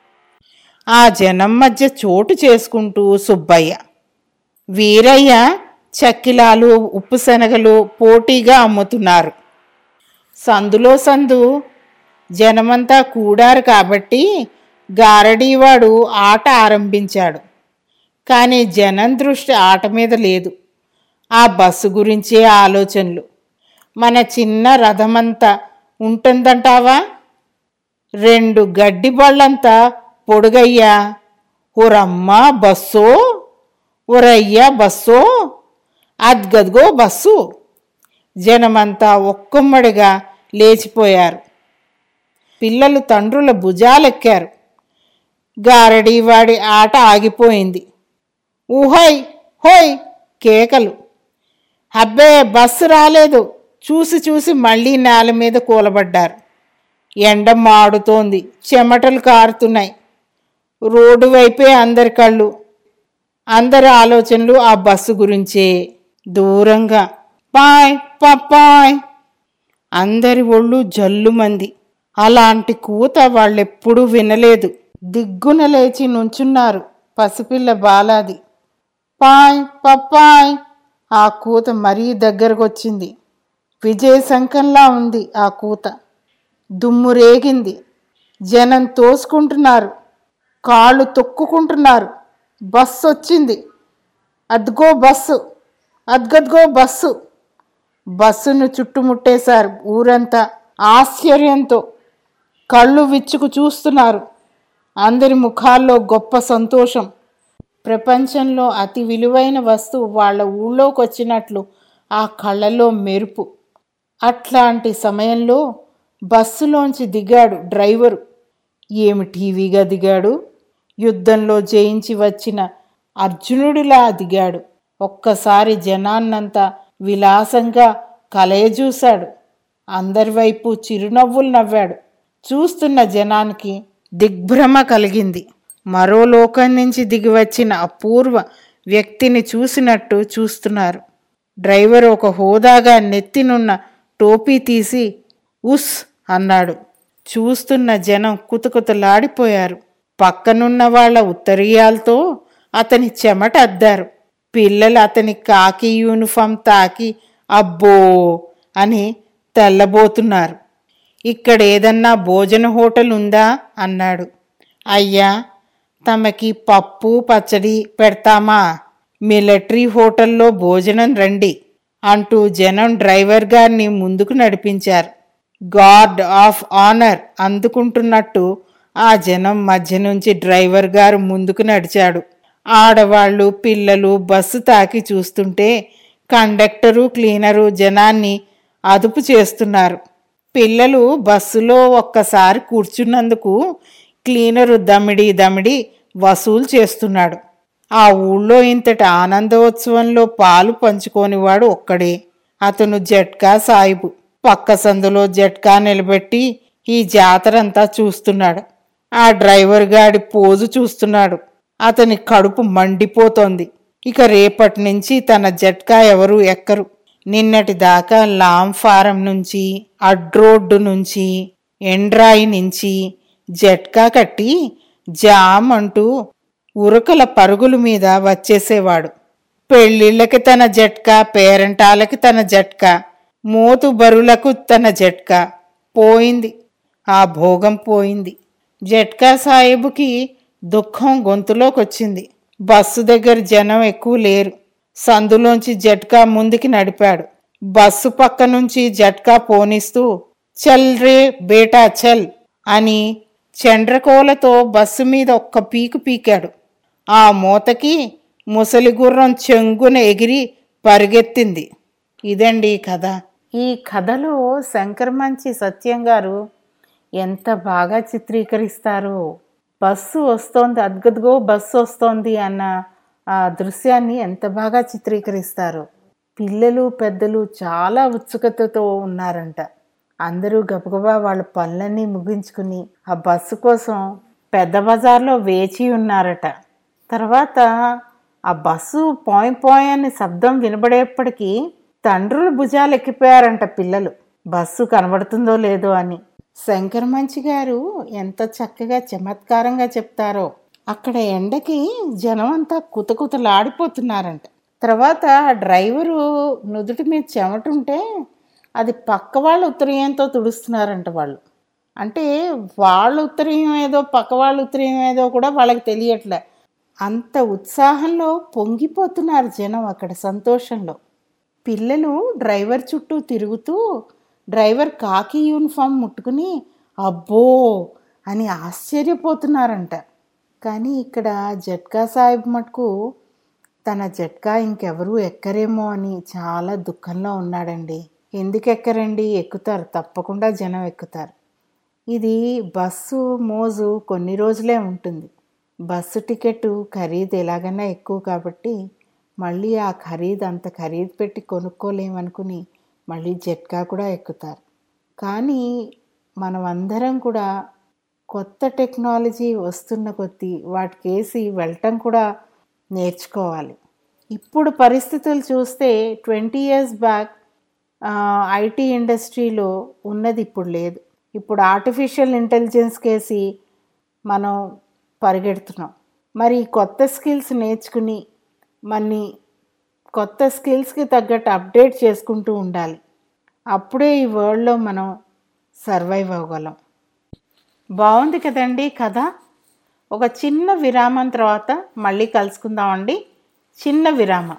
Speaker 5: ఆ జనం మధ్య చోటు చేసుకుంటూ సుబ్బయ్య వీరయ్య చక్కిలాలు ఉప్పు శనగలు పోటీగా అమ్ముతున్నారు సందులో సందు జనమంతా కూడారు కాబట్టి గారడీవాడు ఆట ఆరంభించాడు కానీ జనం దృష్టి ఆట మీద లేదు ఆ బస్సు గురించే ఆలోచనలు మన చిన్న రథమంతా ఉంటుందంటావా రెండు గడ్డి బళ్ళంతా పొడుగయ్యా ఓరమ్మ బస్సో ఒరయ్యా బస్సో అద్గద్గో బస్సు జనమంతా ఒక్కమ్మడిగా లేచిపోయారు పిల్లలు తండ్రుల భుజాలెక్కారు గారడీ వాడి ఆట ఆగిపోయింది ఊహోయ్ హోయ్ కేకలు అబ్బే బస్సు రాలేదు చూసి చూసి మళ్ళీ నేల మీద కూలబడ్డారు ఎండ మాడుతోంది చెమటలు కారుతున్నాయి రోడ్డు వైపే అందరి కళ్ళు అందరి ఆలోచనలు ఆ బస్సు గురించే దూరంగా పాయ్ పప్పాయ్ అందరి ఒళ్ళు జల్లుమంది అలాంటి కూత వాళ్ళెప్పుడూ వినలేదు దిగ్గున లేచి నుంచున్నారు పసిపిల్ల బాలాది పాయ్ పప్పాయ్ ఆ కూత మరీ దగ్గరకొచ్చింది విజయ శంఖంలా ఉంది ఆ కూత దుమ్ము రేగింది జనం తోసుకుంటున్నారు కాళ్ళు తొక్కుకుంటున్నారు బస్సు వచ్చింది అద్గో బస్సు అద్గద్గో బస్సు బస్సును చుట్టుముట్టేశారు ఊరంతా ఆశ్చర్యంతో కళ్ళు విచ్చుకు చూస్తున్నారు అందరి ముఖాల్లో గొప్ప సంతోషం ప్రపంచంలో అతి విలువైన వస్తువు వాళ్ళ ఊళ్ళోకి వచ్చినట్లు ఆ కళ్ళలో మెరుపు అట్లాంటి సమయంలో బస్సులోంచి దిగాడు డ్రైవరు ఏమి టీవీగా దిగాడు యుద్ధంలో జయించి వచ్చిన అర్జునుడిలా దిగాడు ఒక్కసారి జనాన్నంతా విలాసంగా కలయజూశాడు అందరి వైపు చిరునవ్వులు నవ్వాడు చూస్తున్న జనానికి దిగ్భ్రమ కలిగింది మరో లోకం నుంచి దిగివచ్చిన అపూర్వ వ్యక్తిని చూసినట్టు చూస్తున్నారు డ్రైవర్ ఒక హోదాగా నెత్తినున్న టోపీ తీసి ఉస్ అన్నాడు చూస్తున్న జనం కుతకుతలాడిపోయారు పక్కనున్న వాళ్ళ ఉత్తరీయాలతో అతని చెమట అద్దారు పిల్లలు అతని కాకి యూనిఫామ్ తాకి అబ్బో అని తెల్లబోతున్నారు ఇక్కడ ఏదన్నా భోజన హోటల్ ఉందా అన్నాడు అయ్యా తమకి పప్పు పచ్చడి పెడతామా మిలిటరీ హోటల్లో భోజనం రండి అంటూ జనం డ్రైవర్ గారిని ముందుకు నడిపించారు గార్డ్ ఆఫ్ ఆనర్ అందుకుంటున్నట్టు ఆ జనం మధ్య నుంచి డ్రైవర్ గారు ముందుకు నడిచాడు ఆడవాళ్ళు పిల్లలు బస్సు తాకి చూస్తుంటే కండక్టరు క్లీనరు జనాన్ని అదుపు చేస్తున్నారు పిల్లలు బస్సులో ఒక్కసారి కూర్చున్నందుకు క్లీనరు దమిడి దమిడి వసూలు చేస్తున్నాడు ఆ ఊళ్ళో ఇంతటి ఆనందోత్సవంలో పాలు పంచుకోనివాడు ఒక్కడే అతను జట్కా సాయిబు పక్క సందులో జట్కా నిలబెట్టి ఈ జాతరంతా చూస్తున్నాడు ఆ డ్రైవర్ గాడి పోజు చూస్తున్నాడు అతని కడుపు మండిపోతోంది ఇక రేపటి నుంచి తన జట్కా ఎవరు ఎక్కరు నిన్నటి దాకా లాం ఫారం నుంచి అడ్రోడ్డు నుంచి ఎండ్రాయి నుంచి జట్కా కట్టి జామ్ అంటూ ఉరకల పరుగుల మీద వచ్చేసేవాడు పెళ్ళిళ్ళకి తన జట్కా పేరంటాలకి తన జట్కా మోతు బరులకు తన జట్కా పోయింది ఆ భోగం పోయింది జట్కా సాహెబుకి దుఃఖం గొంతులోకొచ్చింది బస్సు దగ్గర జనం ఎక్కువ లేరు సందులోంచి జట్కా ముందుకి నడిపాడు బస్సు పక్క నుంచి జట్కా పోనిస్తూ చల్ రే బేటా చల్ అని చండ్రకోలతో బస్సు మీద ఒక్క పీకు పీకాడు ఆ మూతకి ముసలి గుర్రం చెంగున ఎగిరి పరిగెత్తింది ఇదండి ఈ కథ ఈ కథలో శంకరమంచి సత్యం గారు ఎంత బాగా చిత్రీకరిస్తారు బస్సు వస్తోంది అద్గద్గో బస్సు వస్తోంది అన్న ఆ దృశ్యాన్ని ఎంత బాగా చిత్రీకరిస్తారు పిల్లలు పెద్దలు చాలా ఉత్సుకతతో ఉన్నారంట అందరూ గబగబా వాళ్ళ పనులన్నీ ముగించుకుని ఆ బస్సు కోసం పెద్ద బజార్లో వేచి ఉన్నారట తర్వాత ఆ బస్సు పోయ్ పోయ్ అని శబ్దం వినబడేప్పటికీ తండ్రులు భుజాలు ఎక్కిపోయారంట పిల్లలు బస్సు కనబడుతుందో లేదో అని శంకర్ మంచి గారు ఎంత చక్కగా చమత్కారంగా చెప్తారో అక్కడ ఎండకి జనం అంతా కుతకుతలాడిపోతున్నారంట తర్వాత ఆ డ్రైవరు నుదుటి మీద చెమటుంటే అది పక్క వాళ్ళ ఉత్తరీయంతో తుడుస్తున్నారంట వాళ్ళు అంటే వాళ్ళ ఉత్తరీయం ఏదో పక్క వాళ్ళ ఉత్తరీయం ఏదో కూడా వాళ్ళకి తెలియట్లే అంత ఉత్సాహంలో పొంగిపోతున్నారు జనం అక్కడ సంతోషంలో పిల్లలు డ్రైవర్ చుట్టూ తిరుగుతూ డ్రైవర్ కాకి యూనిఫామ్ ముట్టుకుని అబ్బో అని ఆశ్చర్యపోతున్నారంట కానీ ఇక్కడ జట్కా సాహిబ్ మటుకు తన జట్కా ఇంకెవరూ ఎక్కరేమో అని చాలా దుఃఖంలో ఉన్నాడండి ఎందుకు ఎక్కరండి ఎక్కుతారు తప్పకుండా జనం ఎక్కుతారు ఇది బస్సు మోజు కొన్ని రోజులే ఉంటుంది బస్సు టికెట్ ఖరీదు ఎలాగైనా ఎక్కువ కాబట్టి మళ్ళీ ఆ ఖరీదు అంత ఖరీదు పెట్టి కొనుక్కోలేమనుకుని మళ్ళీ జట్కా కూడా ఎక్కుతారు కానీ మనం అందరం కూడా కొత్త టెక్నాలజీ వస్తున్న కొద్దీ వాటికేసి వెళ్ళటం కూడా నేర్చుకోవాలి ఇప్పుడు పరిస్థితులు చూస్తే ట్వంటీ ఇయర్స్ బ్యాక్ ఐటీ ఇండస్ట్రీలో ఉన్నది ఇప్పుడు లేదు ఇప్పుడు ఆర్టిఫిషియల్ ఇంటెలిజెన్స్ కేసి మనం పరిగెడుతున్నాం మరి ఈ కొత్త స్కిల్స్ నేర్చుకుని మన్ని కొత్త స్కిల్స్కి తగ్గట్టు అప్డేట్ చేసుకుంటూ ఉండాలి అప్పుడే ఈ వరల్డ్లో మనం సర్వైవ్ అవ్వగలం బాగుంది కదండి కథ ఒక చిన్న విరామం తర్వాత మళ్ళీ కలుసుకుందామండి చిన్న విరామం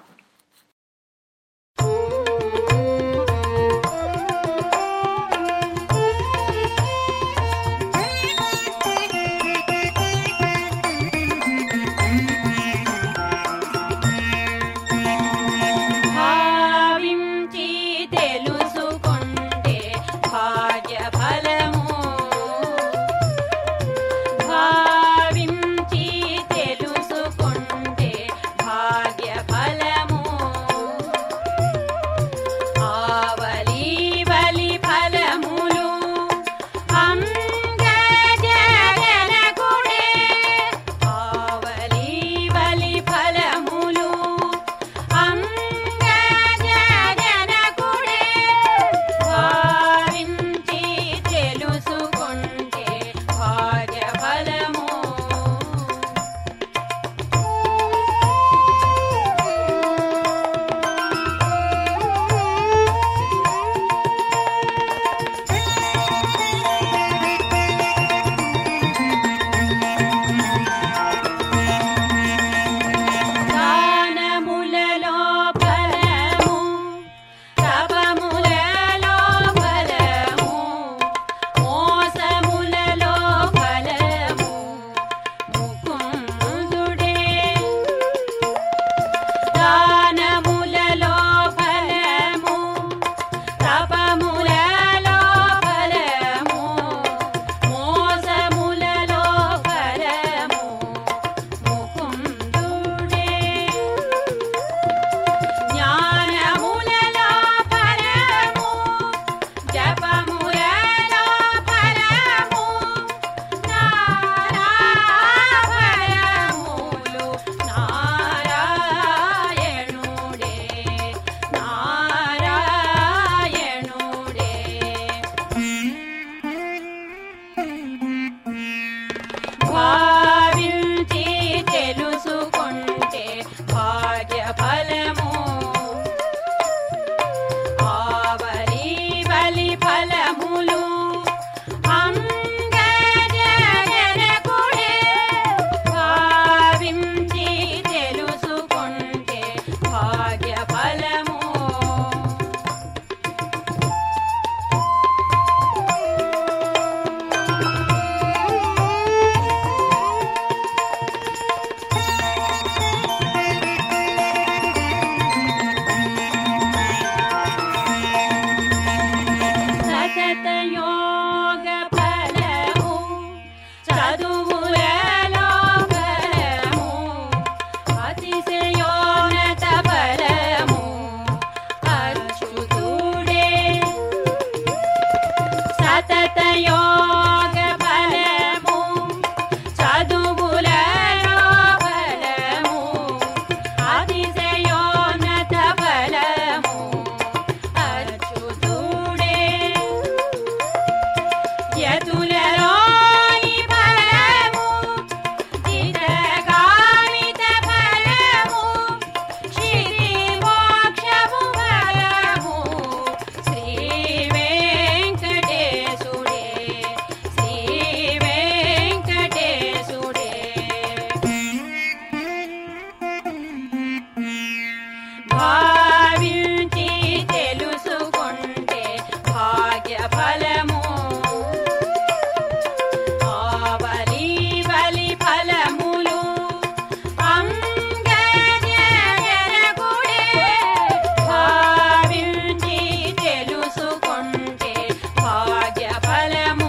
Speaker 7: అచ్యుతుడే సతత యోగ బలము చదువులలో బలము అతిశయోన్నత బలము అచ్యుతుడే యతులలోని బలము చిరకామిత బలము శ్రీ మోక్షము బలము శ్రీ వెంకటేశుడే శ్రీ వెంకటేశుడే భావించి తెలుసుకుంటే భాగ్య ఫలము ఆవలి బలి ఫలములు అంగజనకుడే భావించి తెలుసుకుంటే భాగ్య ఫలము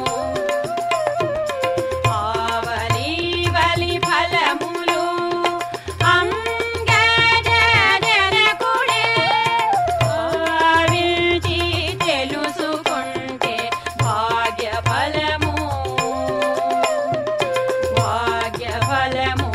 Speaker 7: ఆవలి బలి ఫలములు అంగజనకుడే భావించి తెలుసుకుంటే భాగ్య ఫలము భాగ్య ఫలము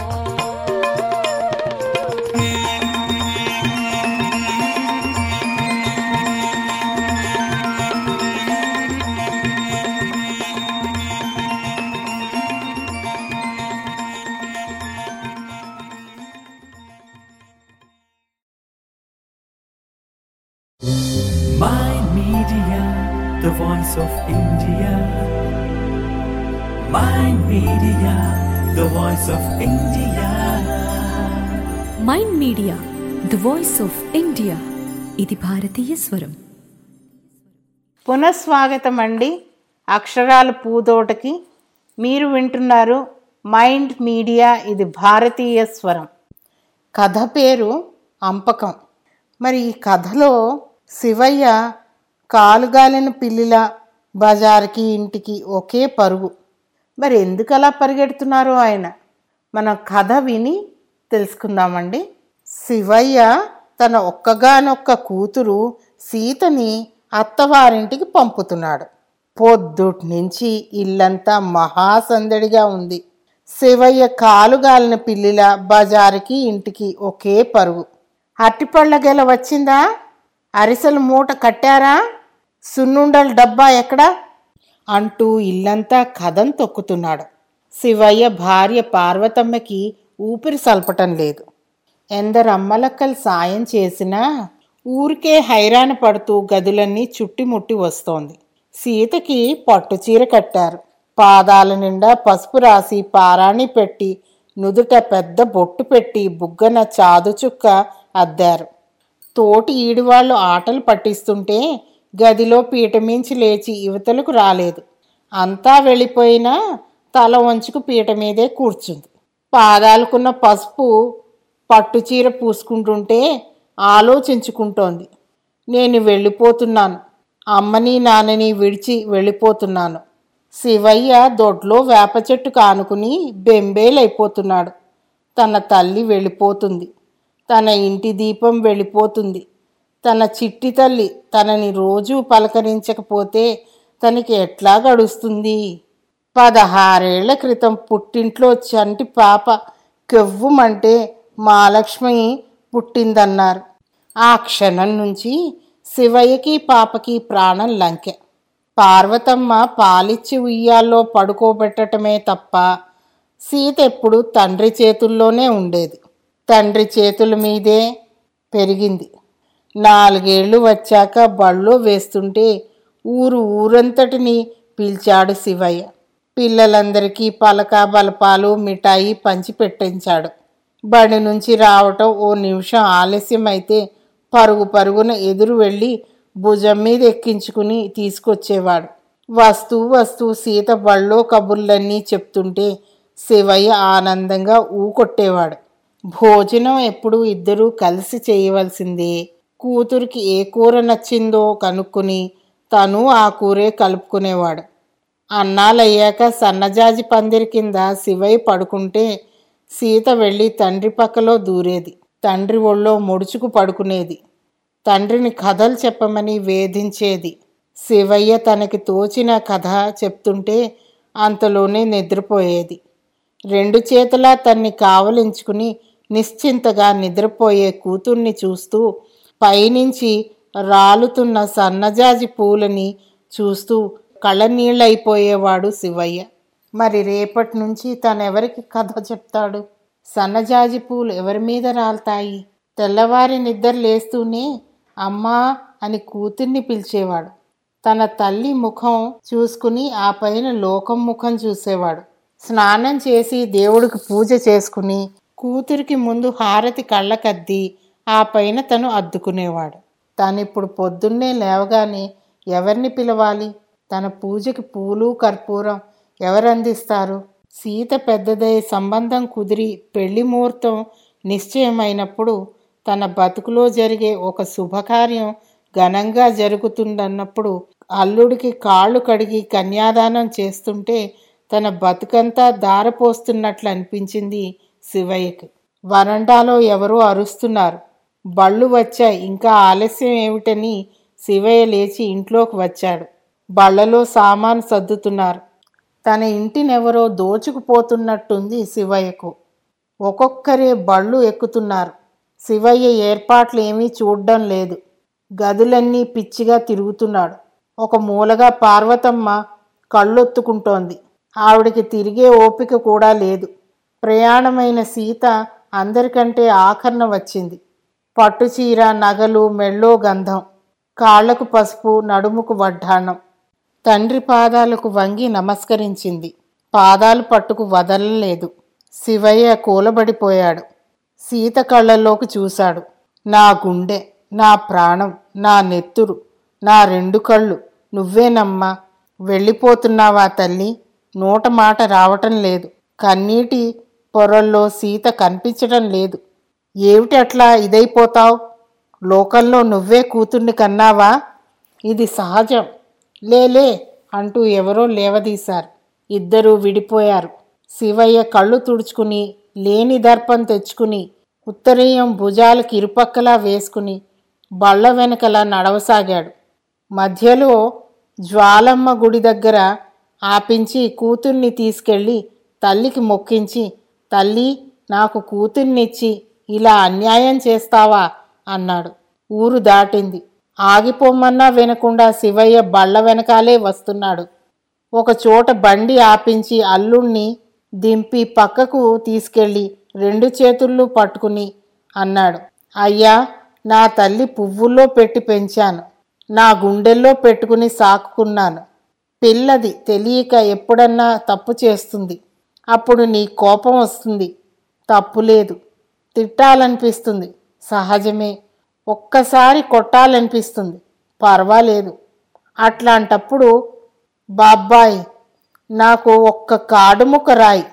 Speaker 1: My Media, the voice of India. My Media, the voice of India.
Speaker 2: Mind media the voice of India ఇది భారతీయ స్వరం
Speaker 5: పునఃస్వాగతం అండి అక్షరాల పూదోటకి మీరు వింటున్నారు మైండ్ మీడియా ఇది భారతీయ స్వరం కథ పేరు అంపకం మరి ఈ కథలో శివయ్య కాలుగాలిన పిల్లిల బజార్కి ఇంటికి ఒకే పరుగు మరి ఎందుకు అలా పరిగెడుతున్నారో ఆయన మనం కథ విని తెలుసుకుందామండి శివయ్య తన ఒక్కగానొక్క కూతురు సీతని అత్తవారింటికి పంపుతున్నాడు పొద్దుటి నుంచి ఇల్లంతా మహాసందడిగా ఉంది శివయ్య కాలుగాలిన పిల్లిల బజారుకి ఇంటికి ఒకే పరుగు అట్టిపళ్ళ గెల వచ్చిందా అరిసెల మూట కట్టారా సున్నుండల డబ్బా ఎక్కడా అంటూ ఇల్లంతా కథం తొక్కుతున్నాడు శివయ్య భార్య పార్వతమ్మకి ఊపిరి సల్పటం లేదు ఎందరు అమ్మలక్కలు సాయం చేసినా ఊరికే హైరాణ పడుతూ గదులన్నీ చుట్టిముట్టి వస్తోంది సీతకి పట్టు చీర కట్టారు పాదాల నిండా పసుపు రాసి పారాణి పెట్టి నుదుట పెద్ద బొట్టు పెట్టి బుగ్గన చాదు చుక్క అద్దారు తోటి ఈడివాళ్ళు ఆటలు పట్టిస్తుంటే గదిలో పీటమించి లేచి యువతలకు రాలేదు అంతా వెళ్ళిపోయినా తల వంచుకు పీట మీదే కూర్చుంది పాదాలకున్న పసుపు పట్టు చీర పూసుకుంటుంటే ఆలోచించుకుంటోంది నేను వెళ్ళిపోతున్నాను అమ్మని నాన్నని విడిచి వెళ్ళిపోతున్నాను శివయ్య దొడ్లో వేప చెట్టు కానుకుని బెంబేలైపోతున్నాడు తన తల్లి వెళ్ళిపోతుంది తన ఇంటి దీపం వెళ్ళిపోతుంది తన చిట్టి తల్లి తనని రోజూ పలకరించకపోతే తనకి ఎట్లా గడుస్తుంది పదహారేళ్ల క్రితం పుట్టింట్లో చంటి పాప కెవ్వుమంటే మహాలక్ష్మి పుట్టిందన్నారు ఆ క్షణం నుంచి శివయ్యకి పాపకి ప్రాణం లంకె పార్వతమ్మ పాలిచ్చి ఉయ్యాల్లో పడుకోబెట్టటమే తప్ప సీత ఎప్పుడు తండ్రి చేతుల్లోనే ఉండేది తండ్రి చేతుల మీదే పెరిగింది నాలుగేళ్లు వచ్చాక బళ్ళో వేస్తుంటే ఊరు ఊరంతటిని పిలిచాడు శివయ్య పిల్లలందరికీ పలక బలపాలు మిఠాయి పంచి పెట్టించాడు బడి నుంచి రావటం ఓ నిమిషం ఆలస్యం అయితే పరుగు పరుగున ఎదురు వెళ్ళి భుజం మీద ఎక్కించుకుని తీసుకొచ్చేవాడు వస్తూ వస్తూ సీత బళ్ళో కబుర్లన్నీ చెప్తుంటే శివయ్య ఆనందంగా ఊకొట్టేవాడు భోజనం ఎప్పుడు ఇద్దరూ కలిసి చేయవలసిందే కూతురికి ఏ కూర నచ్చిందో కనుక్కుని తను ఆ కూరే కలుపుకునేవాడు అన్నాలయ్యాక సన్నజాజి పందిరి కింద శివయ్య పడుకుంటే సీత వెళ్ళి తండ్రి పక్కలో దూరేది తండ్రి ఒళ్ళో ముడుచుకు పడుకునేది తండ్రిని కథలు చెప్పమని వేధించేది శివయ్య తనకి తోచిన కథ చెప్తుంటే అంతలోనే నిద్రపోయేది రెండు చేతులా తన్ని కావలించుకుని నిశ్చింతగా నిద్రపోయే కూతుర్ని చూస్తూ పైనుంచి రాలుతున్న సన్నజాజి పూలని చూస్తూ కళ్ళనీళ్ళైపోయేవాడు శివయ్య మరి రేపటి నుంచి తనెవరికి కథ చెప్తాడు సన్నజాజి పూలు ఎవరి మీద రాలుతాయి తెల్లవారి నిద్ర లేస్తూనే అమ్మా అని కూతుర్ని పిలిచేవాడు తన తల్లి ముఖం చూసుకుని ఆ పైన లోకం ముఖం చూసేవాడు స్నానం చేసి దేవుడికి పూజ చేసుకుని కూతురికి ముందు హారతి కళ్ళకద్ది ఆ పైన తను అద్దుకునేవాడు తాను ఇప్పుడు పొద్దున్నే లేవగానే ఎవరిని పిలవాలి తన పూజకి పూలు కర్పూరం ఎవరు అందిస్తారు సీత పెద్దదై సంబంధం కుదిరి పెళ్లి ముహూర్తం నిశ్చయమైనప్పుడు తన బతుకులో జరిగే ఒక శుభకార్యం ఘనంగా జరుగుతుందన్నప్పుడు అల్లుడికి కాళ్ళు కడిగి కన్యాదానం చేస్తుంటే తన బతుకంతా దారపోస్తున్నట్లు అనిపించింది శివయ్యకి వరండాలో ఎవరో అరుస్తున్నారు బళ్ళు వచ్చాయి ఇంకా ఆలస్యం ఏమిటని శివయ్య లేచి ఇంట్లోకి వచ్చాడు బళ్ళలో సామాను సర్దుతున్నారు తన ఇంటినెవరో దోచుకుపోతున్నట్టుంది శివయ్యకు ఒక్కొక్కరే బళ్ళు ఎక్కుతున్నారు శివయ్య ఏర్పాట్లు ఏమీ చూడడం లేదు గదులన్నీ పిచ్చిగా తిరుగుతున్నాడు ఒక మూలగా పార్వతమ్మ కళ్ళొత్తుకుంటోంది ఆవిడికి తిరిగే ఓపిక కూడా లేదు ప్రయాణమైన సీత అందరికంటే ఆఖరణ వచ్చింది పట్టుచీర నగలు మెళ్ళో గంధం కాళ్లకు పసుపు నడుముకు వడ్డాణం తండ్రి పాదాలకు వంగి నమస్కరించింది పాదాలు పట్టుకు వదలలేదు శివయ్య కూలబడిపోయాడు సీత కళ్ళల్లోకి చూశాడు నా గుండె నా ప్రాణం నా నెత్తురు నా రెండు కళ్ళు నువ్వేనమ్మా వెళ్ళిపోతున్నావా తల్లి నోట మాట రావటం లేదు కన్నీటి పొరల్లో సీత కనిపించటం లేదు ఏమిటి అట్లా ఇదైపోతావు లోకంలో నువ్వే కూతుర్ని కన్నావా ఇది సహజం లేలే అంటూ ఎవరో లేవదీశారు ఇద్దరూ విడిపోయారు శివయ్య కళ్ళు తుడుచుకుని లేని దర్పం తెచ్చుకుని ఉత్తరీయం భుజాలకు ఇరుపక్కలా వేసుకుని బళ్ళ వెనకల నడవసాగాడు మధ్యలో జ్వాలమ్మ గుడి దగ్గర ఆపించి కూతుర్ని తీసుకెళ్ళి తల్లికి మొక్కించి తల్లి నాకు కూతుర్నిచ్చి ఇలా అన్యాయం చేస్తావా అన్నాడు ఊరు దాటింది ఆగిపోమన్నా వినకుండా శివయ్య బళ్ళ వెనకాలే వస్తున్నాడు ఒక చోట బండి ఆపించి అల్లుణ్ణి దింపి పక్కకు తీసుకెళ్ళి రెండు చేతుల్లో పట్టుకుని అన్నాడు అయ్యా నా తల్లి పువ్వుల్లో పెట్టి పెంచాను నా గుండెల్లో పెట్టుకుని సాకుకున్నాను పిల్లది తెలియక ఎప్పుడన్నా తప్పు చేస్తుంది అప్పుడు నీ కోపం వస్తుంది తప్పు లేదు తిట్టాలనిపిస్తుంది సహజమే ఒక్కసారి కొట్టాలనిపిస్తుంది పర్వాలేదు అట్లాంటప్పుడు బాబ్బాయ్ నాకు ఒక్క కాడుముక్క రాయి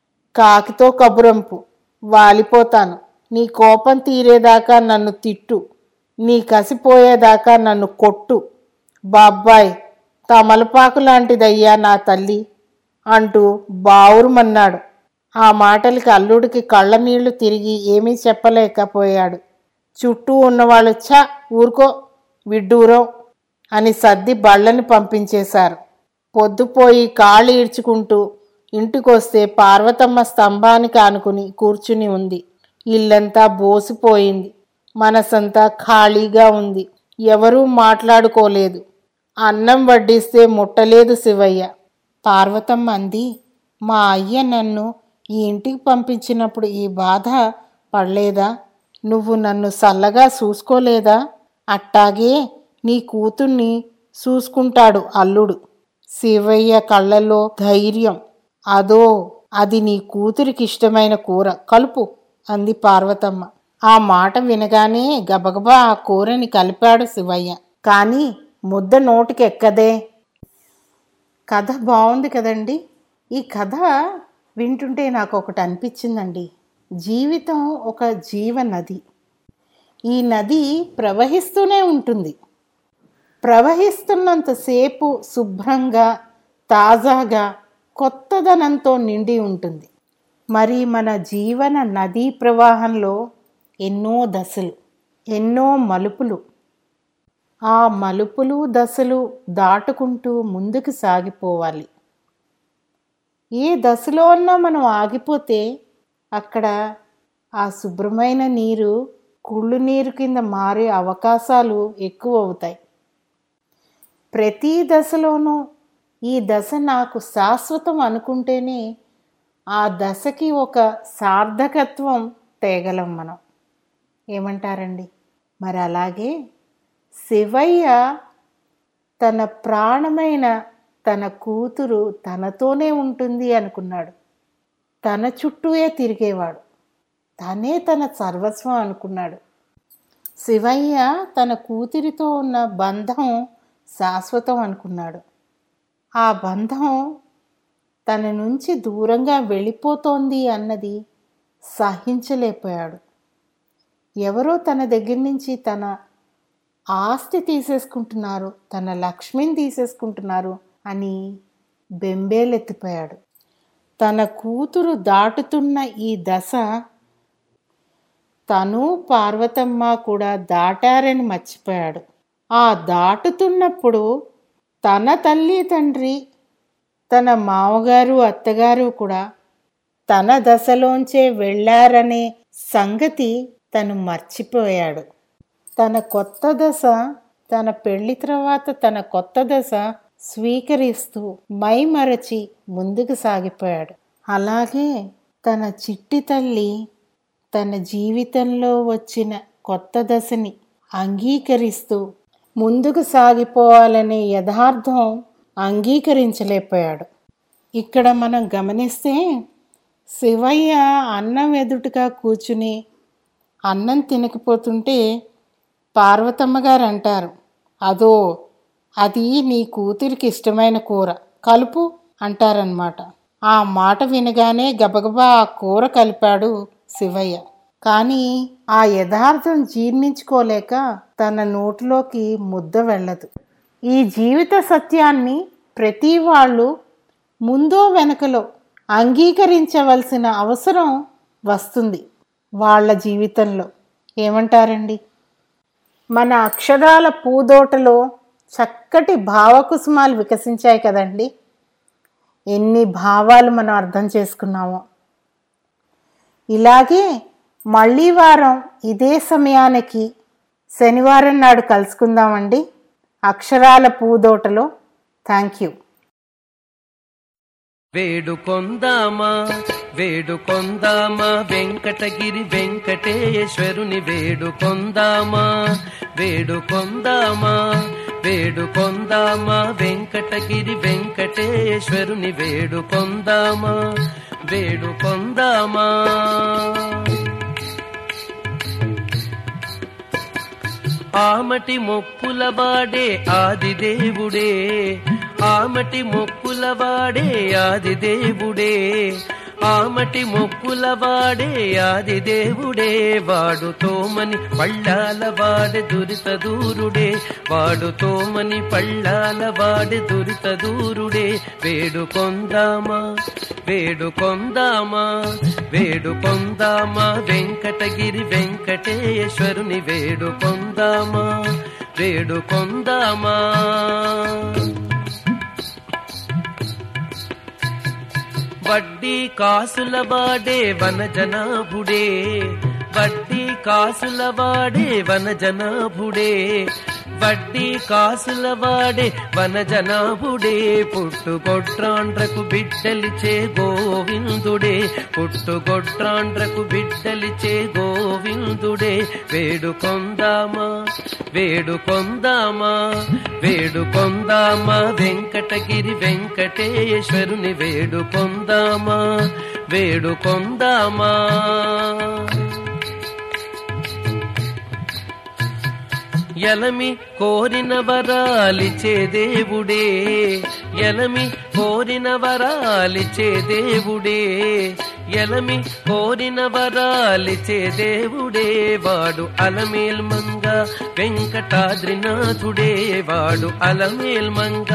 Speaker 5: కాకితో కబురంపు వాలిపోతాను నీ కోపం తీరేదాకా నన్ను తిట్టు నీ కసిపోయేదాకా నన్ను కొట్టు బాబ్బాయ్ తమలపాకు లాంటిదయ్యా నా తల్లి అంటూ బావురుమన్నాడు ఆ మాటలకి అల్లుడికి కళ్ళ నీళ్లు తిరిగి ఏమీ చెప్పలేకపోయాడు చుట్టూ ఉన్నవాళ్ళు ఛ ఊరుకో విడ్డూరం అని సర్ది బళ్ళని పంపించేశారు పొద్దుపోయి కాళ్ళు ఈడ్చుకుంటూ ఇంటికొస్తే పార్వతమ్మ స్తంభానికి ఆనుకుని కూర్చుని ఉంది ఇల్లంతా బోసిపోయింది మనసంతా ఖాళీగా ఉంది ఎవరూ మాట్లాడుకోలేదు అన్నం వడ్డిస్తే ముట్టలేదు శివయ్య పార్వతమ్మ అంది మా అయ్య నన్ను ఈ ఇంటికి పంపించినప్పుడు ఈ బాధ పడలేదా నువ్వు నన్ను సల్లగా చూసుకోలేదా అట్టాగే నీ కూతుర్ని చూసుకుంటాడు అల్లుడు శివయ్య కళ్ళల్లో ధైర్యం అదో అది నీ కూతురికి ఇష్టమైన కూర కలుపు అంది పార్వతమ్మ ఆ మాట వినగానే గబగబా ఆ కూరని కలిపాడు శివయ్య కానీ ముద్ద నోటికి ఎక్కదే కథ బాగుంది కదండి ఈ కథ వింటుంటే నాకు ఒకటి అనిపించిందండి జీవితం ఒక జీవ నది ఈ నది ప్రవహిస్తూనే ఉంటుంది ప్రవహిస్తున్నంతసేపు శుభ్రంగా తాజాగా కొత్తదనంతో నిండి ఉంటుంది మరి మన జీవన నదీ ప్రవాహంలో ఎన్నో దశలు ఎన్నో మలుపులు ఆ మలుపులు దశలు దాటుకుంటూ ముందుకు సాగిపోవాలి ఏ దశలో ఉన్నా మనం ఆగిపోతే అక్కడ ఆ శుభ్రమైన నీరు కుళ్ళు నీరు కింద మారే అవకాశాలు ఎక్కువ అవుతాయి ప్రతి దశలోనూ ఈ దశ నాకు శాశ్వతం అనుకుంటేనే ఆ దశకి ఒక సార్థకత్వం తేగలం మనం ఏమంటారండి మరి అలాగే శివయ్య తన ప్రాణమైన తన కూతురు తనతోనే ఉంటుంది అనుకున్నాడు తన చుట్టూయే తిరిగేవాడు తనే తన సర్వస్వం అనుకున్నాడు శివయ్య తన కూతురితో ఉన్న బంధం శాశ్వతం అనుకున్నాడు ఆ బంధం తన నుంచి దూరంగా వెళ్ళిపోతోంది అన్నది సహించలేకపోయాడు ఎవరో తన దగ్గర నుంచి తన ఆస్తి తీసేసుకుంటున్నారు తన లక్ష్మిని తీసేసుకుంటున్నారు అని బెంబేలెత్తిపోయాడు తన కూతురు దాటుతున్న ఈ దశ తను పార్వతమ్మ కూడా దాటారని మర్చిపోయాడు ఆ దాటుతున్నప్పుడు తన తల్లి తండ్రి తన మామగారు అత్తగారు కూడా తన దశలోంచే వెళ్ళారనే సంగతి తను మర్చిపోయాడు తన కొత్త దశ తన పెళ్లి తర్వాత తన కొత్త దశ స్వీకరిస్తూ మైమరచి ముందుకు సాగిపోయాడు అలాగే తన చిట్టి తల్లి తన జీవితంలో వచ్చిన కొత్త దశని అంగీకరిస్తూ ముందుకు సాగిపోవాలనే యథార్థం అంగీకరించలేకపోయాడు ఇక్కడ మనం గమనిస్తే శివయ్య అన్నం ఎదుటగా కూర్చుని అన్నం తినకపోతుంటే పార్వతమ్మ గారు అంటారు అదో అది నీ కూతురికి ఇష్టమైన కూర కలుపు అంటారనమాట ఆ మాట వినగానే గబగబా ఆ కూర కలిపాడు శివయ్య కానీ ఆ యథార్థం జీర్ణించుకోలేక తన నోటిలోకి ముద్ద వెళ్ళదు ఈ జీవిత సత్యాన్ని ప్రతి వాళ్ళు ముందో వెనకలో అంగీకరించవలసిన అవసరం వస్తుంది వాళ్ళ జీవితంలో ఏమంటారండి మన అక్షరాల పూదోటలో చక్కటి భావకుసుమాలు వికసించాయి కదండి ఎన్ని భావాలు మనం అర్థం చేసుకున్నామో ఇలాగే మళ్ళీ వారం ఇదే సమయానికి శనివారం నాడు కలుసుకుందామండి అక్షరాల పూదోటలో థ్యాంక్ యూ
Speaker 6: వేడుకొందామా వేడుకొందామా వెంకటగిరి వెంకటేశ్వరుని వేడుకొందామా వేడుకొందామా వేడుకొందామా వెంకటగిరి వెంకటేశ్వరుని వేడుకొందామా వేడుకొందామా ఆమటి మొక్కుల వాడే ఆది దేవుడే ఆమటి మొక్కుల వాడే ఆది దేవుడే ఆమటి మొక్కుల వాడే ఆది దేవుడే వాడు తోమని పళ్ళాల వాడే దురిత దూరుడే వాడు తోమని పళ్ళాల వాడే దురిత దూరుడే వేడుకొందామా వేడుకొందామా వేడుకొందామా వెంకటగిరి వెంకటేశ్వరుని వేడుకొందామా వేడుకొందామా వడ్డీ కాసుల వాడే వనజనాభుడే వడ్డీ కాసుల వాడే వనజనాభుడే వడ్డీ కాసుల వాడే వనజనాభుడే పుట్టుగొడ్రాండ్రకు బిడ్డలిచే గోవిందుడే పుట్టుగొడ్రాండ్రకు బిడ్డలిచే గోవిందుడే వేడుకొందామా వేడుకొందామా వేడుకొందామా వెంకటగిరి వెంకటేశ్వరుని వేడుకొందామా వేడుకొందామా ఎలమి కోరిన వరాలిచే దేవుడే ఎలమి కోరిన వరాలిచే దేవుడే ఎలమి కోరిన వరాలిచే దేవుడే వాడు అలమేల్ మంగ వెంకటాద్రినాథుడే వాడు అలమేల్ మంగ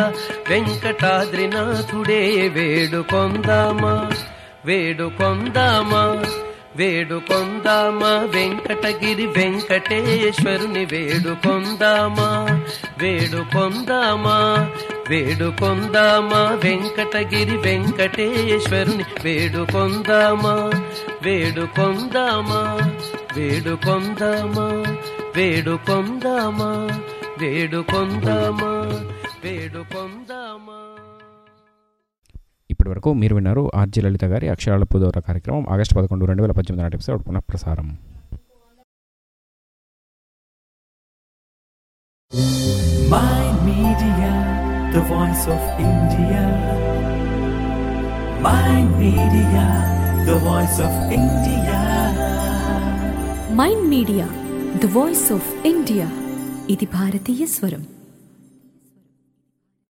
Speaker 6: వెంకటాద్రినాథుడే వేడుకొందామా వేడుకొందామా వేడుకొందామా వెంకటగిరి వెంకటేశ్వరుని వేడుకొందామా వేడుకొందామా వేడుకొందామా వెంకటగిరి వెంకటేశ్వరుని వేడుకొందామా వేడుకొందామా వేడుకొందామా వేడుకొందామా వేడుకొందామా వేడుకొందామా
Speaker 3: ఇప్పటి వరకు మీరు విన్నారు ఆర్జే లలిత గారి అక్షరాల పూదోర కార్యక్రమం ఆగస్టు పదకొండు రెండు వేల పద్దెనిమిది నాటి ఎపిసోడ్ పునఃప్రసారం
Speaker 1: My Media, the voice of India. My Media, the voice of India.
Speaker 2: Mind media the voice of India ఇది భారతీయ స్వరం